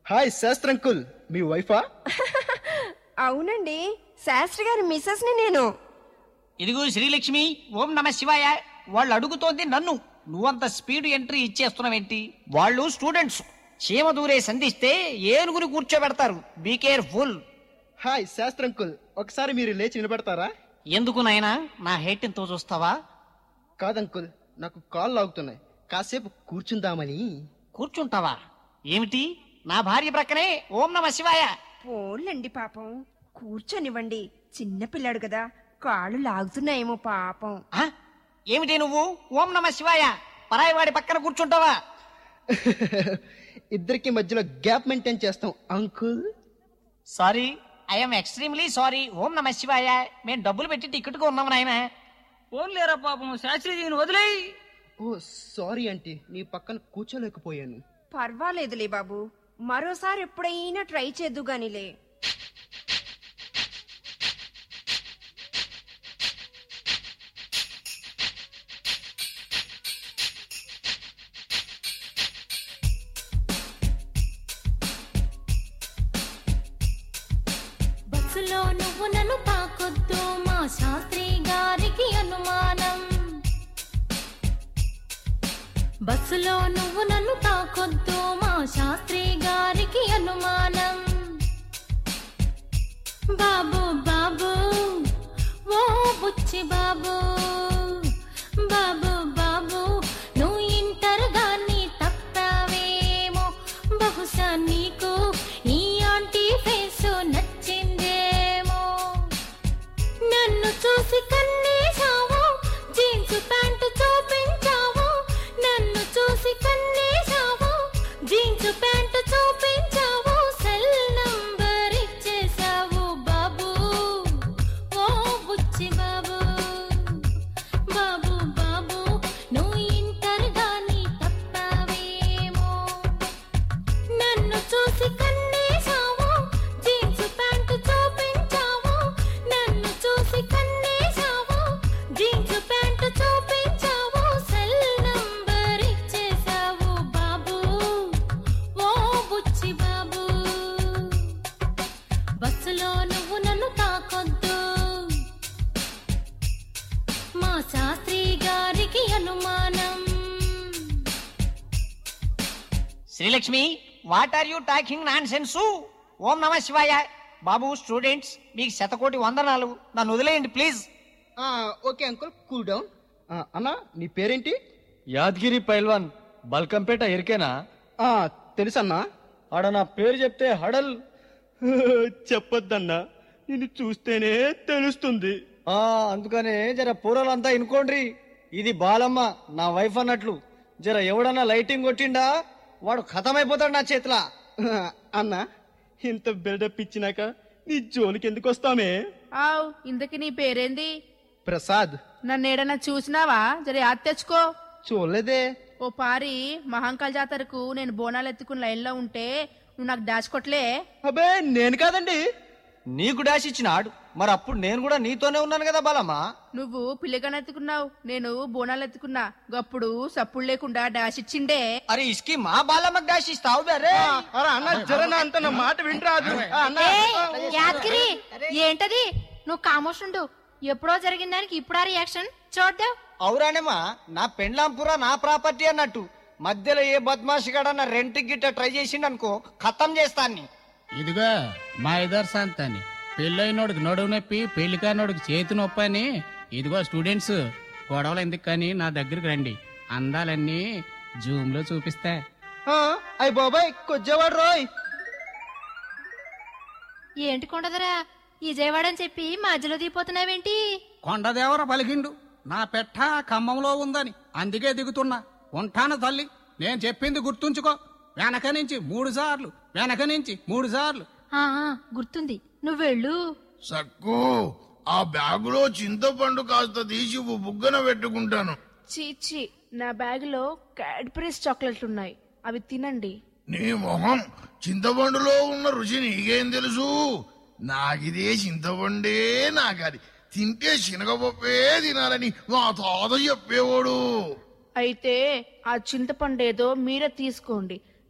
హాయ్ శాస్త్ర అంకుల్ మీ వైఫా అవునండి శాస్త్రి గారి మిస్సెస్ ని నేను ఇదిగో శ్రీలక్ష్మి ఓం నమ శివాయ వాళ్ళు అడుగుతోంది నన్ను నువ్వంత స్పీడ్ ఎంట్రీ ఇచ్చేస్తున్నావేంటి వాళ్ళు స్టూడెంట్స్ చీమ దూరే సంధిస్తే ఏనుగుని కూర్చోబెడతారు బీ కేర్ఫుల్ హాయ్ శాస్త్ర అంకుల్ ఒకసారి మీరు లేచి నిలబడతారా ఎందుకు నాయనా నా హెయిట్ ఎంతో చూస్తావా కాదంకుల్ నాకు కాళ్ళు లాగుతున్నాయి కాసేపు కూర్చుందామని కూర్చుంటావా ఏమిటి నా భార్య ప్రక్కనే ఓం నమ శివాయ పోన్లండి పాపం కూర్చొనివ్వండి చిన్న పిల్లాడు కదా కాళ్ళు లాగుతున్నాయేమో పాపం ఆ? ఏమిటి నువ్వు ఓం నమ శివాయ పరాయి వాడి పక్కన కూర్చుంటావా ఇద్దరికి మధ్యలో గ్యాప్ మెయింటైన్ చేస్తాం uncle sorry I'm extremely sorry ఓం నమ శివాయ మేము డబ్బులు పెట్టి టికెట్ ఉన్నాం నాయన పోన్లేరా పాపం శాస్త్రిజీని వదిలేయి ఓ సారీ ఆంటీ నీ పక్కన కూర్చోలేకపోయాను పర్వాలేదులే బాబు మరోసారి ఎప్పుడైనా ట్రై చేద్దు గానిలే బస్సులో నువ్వు నన్ను తాకొద్దు మా శాస్త్రి గారికి అనుమానం బస్సులో నువ్వు నన్ను తాకొద్దు మా శాస్త్రి గారికి అనుమానం బాబు బాబు ఓ బుచ్చి బాబు బాబు బాబు నువ్వు ఇంటర్ గాని తప్పావేమో బహుశా నీకు ఈ ఆంటీ ఫేసు నచ్చిందేమో నన్ను చూసి కన్నేశావు జీన్స్ ప్యాంటు చూపించావు నన్ను చూసి కన్నేశావు జీన్స్ ప్యాంటు చూపించావు సెల్ నంబర్ ఇచ్చేశావు బాబు ఓ బుచ్చి బాబు బాబు బాబు నువ్వు ఇంటర్ గాని తప్పావేమో నన్ను చూసి కన్నేశావు జీన్స్ ప్యాంటు చూపించావు నన్ను చూసి కన్నేశావు జీన్స్ ప్యాంటు చూపించావు సెల్ నంబర్ ఇచ్చేశావు బాబు ఓ బుచ్చి బాబు బస్సులో నువ్వు నన్ను తాకొద్దు మా శాస్త్రి గారికి అనుమానం Srilakshmi what are you talking nonsense ఓం నమ శివాయ బాబు స్టూడెంట్స్ మీకు శతకోటి వందనాలు నన్ను వదిలేయండి please okay uncle cool down అన్నా నీ పేరేంటి యాదగిరి పైల్వాన్ బల్కంపేట ఎరికేనా ఆ, తెలుసన్నా ఆడ నా పేరు చెప్తే హడల్ చెప్పొద్దన్నా నిన్ను చూస్తేనే తెలుస్తుంది ఆ అందుకనే జర పూరలంతా ఇనుకోండ్రి ఇది బాలమ్మ నా వైఫ్ అన్నట్లు జర ఎవడన్నా లైటింగ్ కొట్టిండా వాడు ఖతమైపోతాడు నా చేతిలో అన్నా ఇంత బిల్డప్ ఇచ్చినాక నీ జోలికి ఎందుకు వస్తామే ఆవ్ ఇంతకి నీ పేరేంది ప్రసాద్ నన్ను ఏడన్నా చూసినావా జర యాద్ తెచ్చుకో చూడలేదే ఓ పారి మహంకాల్ జాతరకు నేను బోనాలు ఎత్తుకుని లైన్లో ఉంటే నువ్వు నాకు డాష్ కొట్లే అబే నేను కాదండి నీకు డాష్ ఇచ్చినాడు మరి అప్పుడు నేను కూడా నీతోనే ఉన్నాను కదా బాలమ్మ నువ్వు పిల్లగానే ఎత్తుకున్నావు నేను బోనాలు ఎత్తుకున్నా గప్పుడు సప్పుడు లేకుండా డాష్ ఇచ్చిండే అరే ఇస్కి మా బాలమ్మకి డాష్ ఇస్తావు బరే అన్న జరనా అంత నా మాట వింటరాదు ఏయ్, యాదగిరి ఏంటది నువ్వు కామోషుండు ఎప్పుడో జరిగిన దానికి ఇప్పుడా రియాక్షన్ చూద్దాం అవురానేమా నా పెండ్లాంపురా నా ప్రాపర్టీ అన్నట్టు మధ్యలో ఏ బద్మాషి గడన్న రెంట్ గిట్ట ట్రై చేసిండు అనుకో ఖతం చేస్తాన్ని ఇదిగో మా ఇద్దరు సంతని పెళ్ళైనోడికి నడువు నొప్పి పెళ్లి కానోడికి చేతి నొప్పి అని ఇదిగో స్టూడెంట్స్ గొడవలు ఎందుకు కానీ నా దగ్గరికి రండి అందాలన్నీ జూమ్ లో చూపిస్తా అయ్య బాబాయ్ కొజ్జేవాడు రోయ్ ఏంటి కొండదరా ఈ జయవాడని చెప్పి మధ్యలో దిగిపోతున్నావేంటి కొండదేవర పలికిండు నా పెట్ట ఖమ్మంలో ఉందని అందుకే దిగుతున్నా ఉంటాను తల్లి నేను చెప్పింది గుర్తుంచుకో వెనక నుంచి మూడు సార్లు వెనక నుంచి మూడు సార్లు ఆ, ఆ, గుర్తుంది నువ్వు వెళ్ళు సక్కు ఆ బ్యాగులో చింతపండు కాస్త తీసి ఓ బుగ్గన పెట్టుకుంటాను చీచి నా బ్యాగ్ లో క్యాడ్బరీస్ చాక్లెట్లు ఉన్నాయి అవి తినండి నీ మొహం చింతపండులో ఉన్న రుచి నీకేం తెలుసు నాకిదే చింతపండే నాకది తింటే శనగపప్పే తినాలని మా తాత చెప్పేవాడు అయితే ఆ చింతపండు ఏదో మీరే తీసుకోండి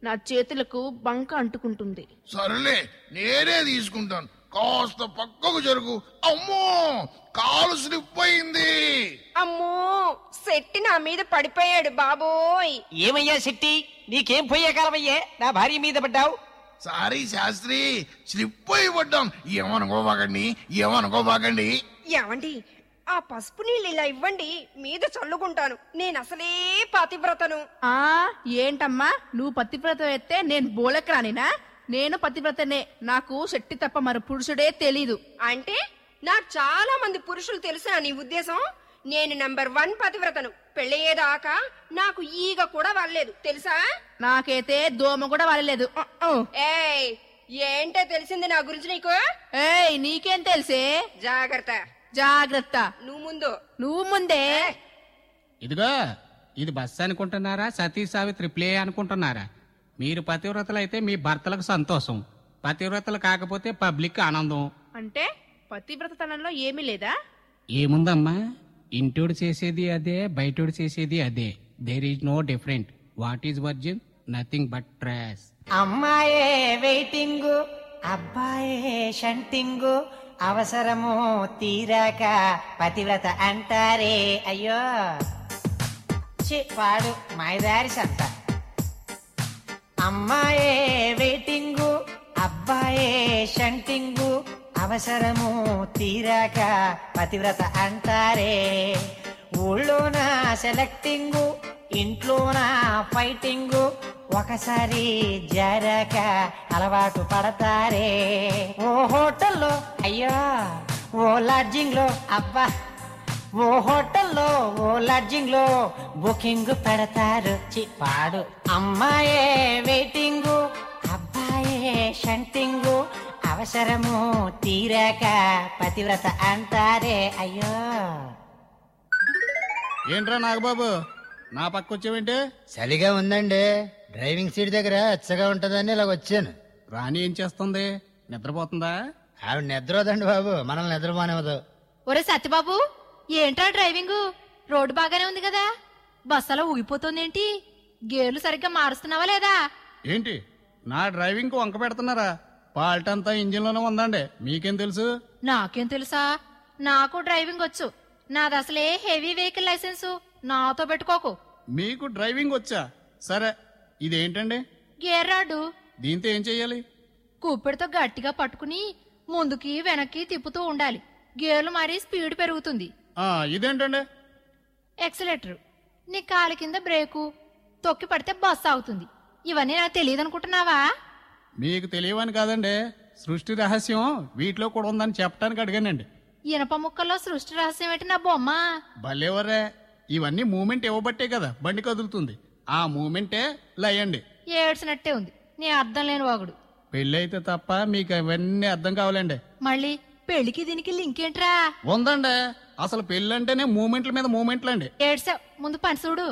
నా చేతులకు బంక అంటుకుంటుంది సరేలే నేనే తీసుకుంటాను కాస్త పక్కకు జరుగు అమ్మో కాలు స్లిప్ అయింది అమ్మో శెట్టి నా మీద పడిపోయాడు బాబోయ్ ఏమయ్యా శెట్టి నీకేం పోయే కాలమయ్యే నా భార్య మీద పడ్డావు సారీ శాస్త్రి స్లిప్ అయి పడ్డాం ఏమనుకోబాకండి ఏమనుకోబాకండి ఏమండి ఆ పసుపు నీళ్ళు ఇలా ఇవ్వండి మీద చల్లుకుంటాను నేను అసలే పాతివ్రతను ఆ ఏంటమ్మా నువ్వు పతివ్రత ఎత్తే నేను బోలెక్కరానినా నేను పతివ్రతనే నాకు శెట్టి తప్ప మరి పురుషుడే తెలీదు అంటే నాకు చాలా మంది పురుషులు తెలుసా నీ ఉద్దేశం నేను నంబర్ వన్ పతివ్రతను పెళ్ళయ్యేదాకా నాకు ఈగ కూడా వాళ్ళలేదు తెలుసా నాకైతే దోమ కూడా వాలలేదు ఉ, ఉ. ఏయ్ ఏంటో తెలిసింది నా గురించి నీకు ఏయ్ నీకేం తెలుసే జాగ్రత్త జాగ్రత్త నువ్వు ముందు నువ్వు ముందే ఇదిగో ఇది బస్సు అనుకుంటున్నారా సతీ సావిత్రి ప్లే అనుకుంటున్నారా మీరు పతివ్రతలు అయితే మీ భర్తలకు సంతోషం పతివ్రతలు కాకపోతే పబ్లిక్ ఆనందం అంటే పతివ్రతతనంలో ఏమీ లేదా ఏముందమ్మా ఇంటోడు చేసేది అదే బయటోడు చేసేది అదే there is no different what is virgin nothing but trash అమ్మాయే వెయిటింగ్ అబ్బాయే షంటింగ్ అవసరము తీరాక పతివ్రత అంటారే అయ్యో చి పాడు మైదారి సంత అమ్మాయే వెయిటింగ్ అబ్బాయే షంటింగ్ అవసరము తీరాక పతివ్రత అంటారే ఊళ్ళోన సెలెక్టింగ్ ఇంట్లోన ఫైటింగ్ ఒకసారి జారాక అలవాటు పడతారే ఓ హోటల్లో అయ్యో ఓ లాడ్జింగ్ లో అబ్బా ఓ హోటల్లో ఓ లాడ్జింగ్ లో బుకింగ్ పెడతారు చిప్పాడు అమ్మాయే వెయిటింగ్ అబ్బాయే షంటింగ్ అవసరము తీరాక పతివ్రత అంటారే అయ్యో ఏంట్రా నాగబాబు నా పక్క వచ్చావేంటి చలిగా ఉందండి డ్రైవింగ్ సీట్ దగ్గర ఎచ్చగా ఉంటదని ఇలా వచ్చాను రాణి ఏం చేస్తుంది నిద్రపోతుందా ఆవిడ నిద్రపోదండి బాబు మనల్ని నిద్రపోనివ్వదు ఒరే సత్యబాబు ఏంట్రా డ్రైవింగ్ రోడ్డు బాగానే ఉంది కదా బస్ అలా ఊగిపోతుందేంటి గేర్లు సరిగ్గా మారుస్తున్నావా లేదా ఏంటి నా డ్రైవింగ్ వంక పెడుతున్నారా పాల్ట్ అంతా ఇంజిన్ లోనే ఉందండి మీకేం తెలుసు నాకేం తెలుసా నాకు డ్రైవింగ్ వచ్చు నాది అసలే హెవీ వెహికల్ లైసెన్సు నాతో పెట్టుకోకు మీకు డ్రైవింగ్ వచ్చా సరే ఇదేంటండి గేర్ రాడు దీంతో ఏం చెయ్యాలి కూపెడితో గట్టిగా పట్టుకుని ముందుకి వెనక్కి తిప్పుతూ ఉండాలి గేర్లు మారి స్పీడ్ పెరుగుతుంది ఆ ఇదేంటండి ఎక్సలేటర్ నీ కాలి కింద బ్రేకు తొక్కి పడితే బస్సు ఆగుతుంది ఇవన్నీ నాకు తెలియదు అనుకుంటున్నావా మీకు తెలియవని కాదండి సృష్టి రహస్యం వీటిలో కూడా ఉందని చెప్పడానికి అడిగానండి ఇనప ముక్కల్లో సృష్టి రహస్యం ఏంటి నా బొమ్మ భలేవరే ఇవన్నీ మూమెంట్ ఇవ్వబట్టే కదా బండి కదులుతుంది ఆ మూమెంటే లయండి ఏడ్చినట్టే ఉంది నీ అర్థం లేని వాగుడు పెళ్ళైతే తప్ప మీకు అవన్నీ అర్థం కావాలండి మళ్ళీ పెళ్లికి దీనికి లింక్ ఏంట్రా ఉందండి అసలు పెళ్ళంటేనే మూమెంట్ల మీద మూమెంట్లు అండి ఏడ్సావు ముందు పని చూడు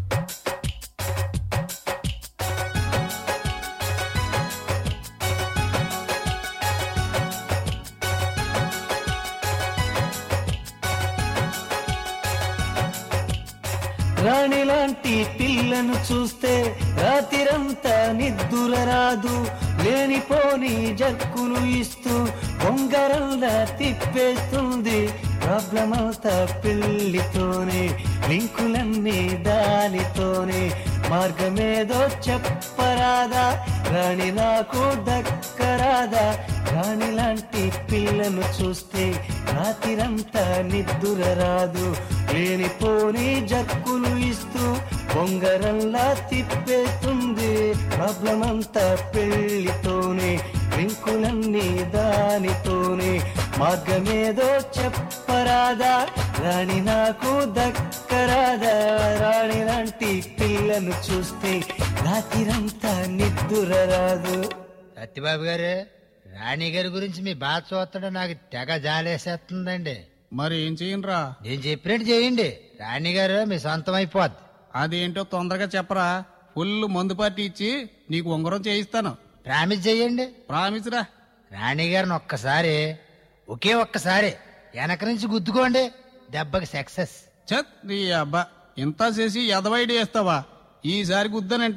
రాణి లాంటి పిల్లను చూస్తే రాతిరంతా నిద్దుర రాదు లేనిపోని జక్కులు ఇస్తూ బొంగరంలా తిప్పేస్తుంది ప్రాబ్లం అంతా పెళ్లితోనే లింకులన్నీ దానితోనే మార్గమేదో చెప్పరాదా రాణి నాకు దక్కరాదా రాణి లాంటి పిల్లను చూస్తే రాతిరంతా నిద్దుర రాదు లేనిపోని జక్కులు ఇస్తూ బొంగరంలా తిప్పేస్తుంది ప్రాబ్లం అంతా పెళ్లితోనే రింకులన్నీ దానితోనే మార్గమేదో చెప్పరాదా రాణి నాకు దక్కరాదా రాణి లాంటి పిల్లను చూస్తే రాత్రిరంతా నిద్దుర రాదు సత్యబాబు గారు రాణి గారి గురించి మీ బాధ చూస్తుంటే నాకు తెగ జాలేసేస్తుందండి మరి ఏం చెయ్యనురా నేను చెప్పినట్టు చేయండి రాణి గారు మీ సొంతం అయిపోద్ది అదేంటో తొందరగా చెప్పరా ఫుల్ మందు పార్టీ ఇచ్చి నీకు ఉంగరం చేయిస్తాను ప్రామిస్ చేయండి ప్రామిస్ రా రాణి గారిని ఒక్కసారి ఒకే ఒక్కసారి వెనక నుంచి గుద్దుకోండి దెబ్బకి సక్సెస్ చత్ నీ అబ్బా ఇంత చేసి ఎదవైడి వేస్తావా ఈసారి గుద్దనంటే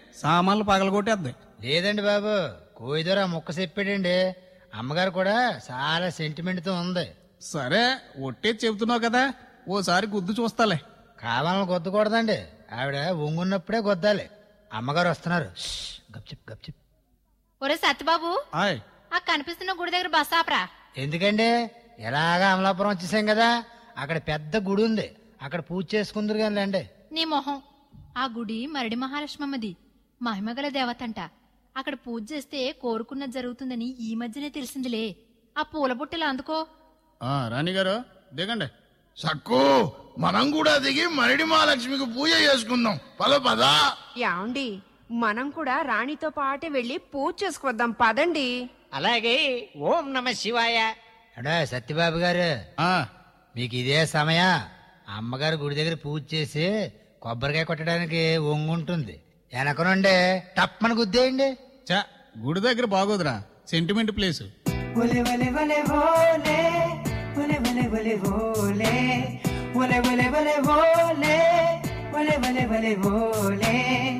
సామాన్లు పగలగొట్టేద్ది లేదండి బాబు కోయిదోర ముక్క చెప్పాడండి అమ్మగారు కూడా చాలా సెంటిమెంట్ తో ఉంది సరే ఒట్టే చెబుతున్నావు కదా ఓసారి గుద్దు చూస్తాలే కావాలని గొద్దకూడదండి ఆవిడ ఒంగున్నప్పుడే గొద్దాలి అమ్మగారు వస్తున్నారు షష్, గప్చిప్ గప్చిప్ ఒరే సత్యబాబు ఆయ్ ఆ కనిపిస్తున్న గుడి దగ్గర బస్ ఆపరా ఎందుకండి ఎలాగా అమలాపురం వచ్చేసాం కదా అక్కడ పెద్ద గుడి ఉంది అక్కడ పూజ చేసుకుందరు కానీ నీ మొహం ఆ గుడి మరడి మహాలక్ష్మమ్మది మహిమగల దేవతంట అక్కడ పూజ చేస్తే కోరుకున్నది జరుగుతుందని ఈ మధ్యనే తెలిసిందిలే ఆ పూల బుట్టలు అందుకో ఆ, రాణి గారు దిగండి సక్కు మనం కూడా దిగి మరిడి మహాలక్ష్మికి పూజ చేసుకుందాం పద పదా యాండి మనం కూడా రాణితో పాటే వెళ్ళి పూజ చేసుకొద్దాం పదండి అలాగే ఓం నమ శివాయ అంటే సత్యబాబు గారు మీకు ఇదే సమయం అమ్మగారు గుడి దగ్గర పూజ చేసి కొబ్బరికాయ కొట్టడానికి ఒంగుంటుంది వెనక నుండి టప్పని గుద్దేయండి చా గుడి దగ్గర బాగోదురా సెంటిమెంట్ ప్లేస్ ఒలే ఒలే ఒలే ఓలే ఒలే ఒలే ఒలే ఓలే ఒలే ఒలే ఒలే ఓలే ఒలే ఒలే ఒలే ఓలే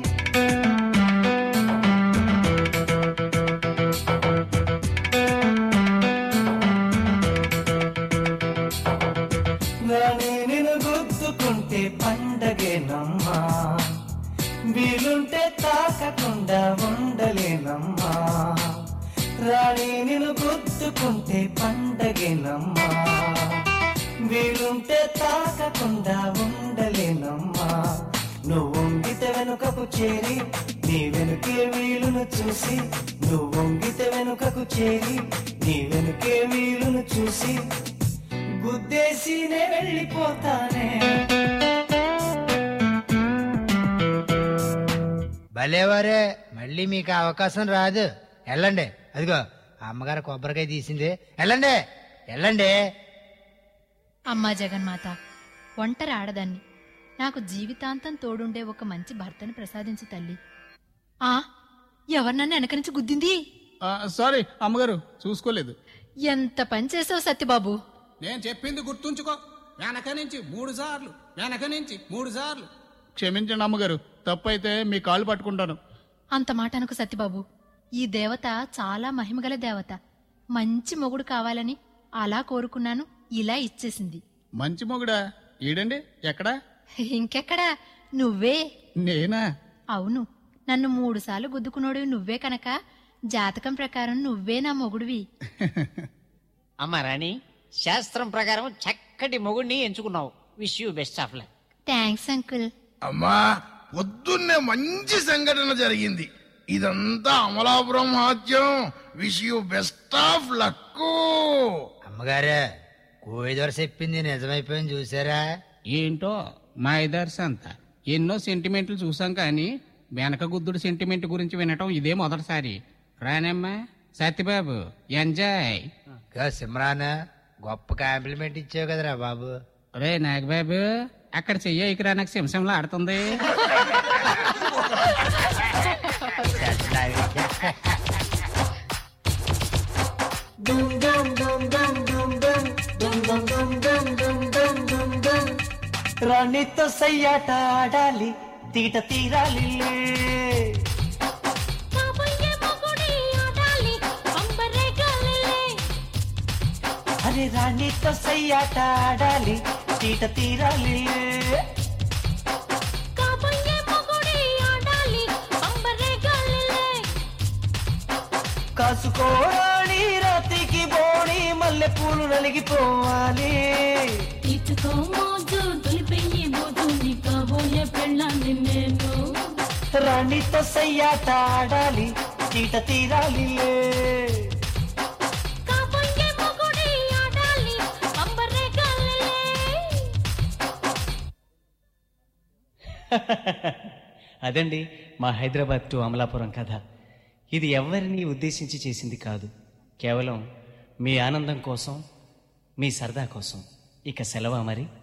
రాణి నిన్ను గుర్తుకుంటే పండగేనమ్మా వీలుంటే తాకకుండా ఉండలేనమ్మా రాణి నిన్ను గుర్తుకుంటే పండగేనమ్మా వీలుంటే తాకకుండా ఉండలేనమ్మా నువ్వు ఉంగితే వెనుకకు చేరి నీ వెనుకే వీలును చూసి నువ్వు ఉంగితే వెనుకకు చేరి నీ వెనుకే వీలును చూసి గుద్దేసినే వెళ్ళిపోతానే భలేవారే మళ్ళీ మీకు ఆ అవకాశం రాదు వెళ్ళండి అదిగో ఆ అమ్మగారు కొబ్బరికాయ తీసింది వెళ్ళండి వెళ్ళండి అమ్మా జగన్మాత ఒంటరి ఆడదాన్ని నాకు జీవితాంతం తోడుండే ఒక మంచి భర్తని ప్రసాదించు తల్లి ఆ ఎవరు నన్ను వెనక నుంచి గుద్దింది సారీ అమ్మగారు చూసుకోలేదు ఎంత పని చేసావు సత్యబాబు నేను చెప్పింది గుర్తుంచుకో వెనక నుంచి మూడు సార్లు వెనక నుంచి మూడు సార్లు క్షమించండి అమ్మగారు తప్పైతే మీ కాళ్ళు పట్టుకుంటాను అంత మాట అనుకు సత్యబాబు ఈ దేవత చాలా మహిమగల దేవత మంచి మొగుడు కావాలని అలా కోరుకున్నాను ఇలా ఇచ్చేసింది మంచి మొగుడా ఈడండి ఎక్కడా ఇంకెక్కడా నువ్వే నేనా అవును నన్ను మూడుసార్లు గుద్దుకున్నోడివి నువ్వే కనుక జాతకం ప్రకారం నువ్వే నా మొగుడివి అమ్మ రాణి శాస్త్రం ప్రకారం చక్కటి మొగుడిని ఎంచుకున్నావు wish you best of luck thanks uncle అమ్మా పొద్దున్నే మంచి సంఘటన జరిగింది ఇదంతా అమలాపురం మహాత్యం wish you best of luck అమ్మగారే కోయిదొర చెప్పింది నిజమైపోయింది చూసారా ఏంటో మా ఇదర్స్ అంత ఎన్నో సెంటిమెంట్లు చూసాం కానీ వెనక గుద్దుడు సెంటిమెంట్ గురించి వినటం ఇదే మొదటిసారి రానమ్మా సత్యబాబు ఎంజాయ్ గా సిమ్రాన్ గొప్ప కాంప్లిమెంట్ ఇచ్చావు కదరా బాబు రే నాగబాబు అక్కడ చెయ్యి ఇక్కడ నాకు సింసంలో ఆడుతుంది Dum dum dum dum dum dum dum dum dum dum dum dum dum dum రాణితో సయ్యాట ఆడాలి తీట తీరాలి అరే రాణితో సయ్యాట ఆడాలి తీట తీరాలి కాసుకోరాణి రాత్రికి బోణి మల్లె పూలు నలిగిపోవాలి ఇచ్చుకో మోజు తొలిపెయ్యి మోజు నీ కాబోయే పెళ్ళాన్ని నేను రాణితో సయ్యాట ఆడాలి తీట తీరాలి కాబోయే మొగుడి ఆడాలి అంబరే గాలిలే అదండి మా హైదరాబాద్ టు అమలాపురం కథ ఇది ఎవరిని ఉద్దేశించి చేసింది కాదు కేవలం మీ ఆనందం కోసం మీ సరదా కోసం ఇక సెలవా మరి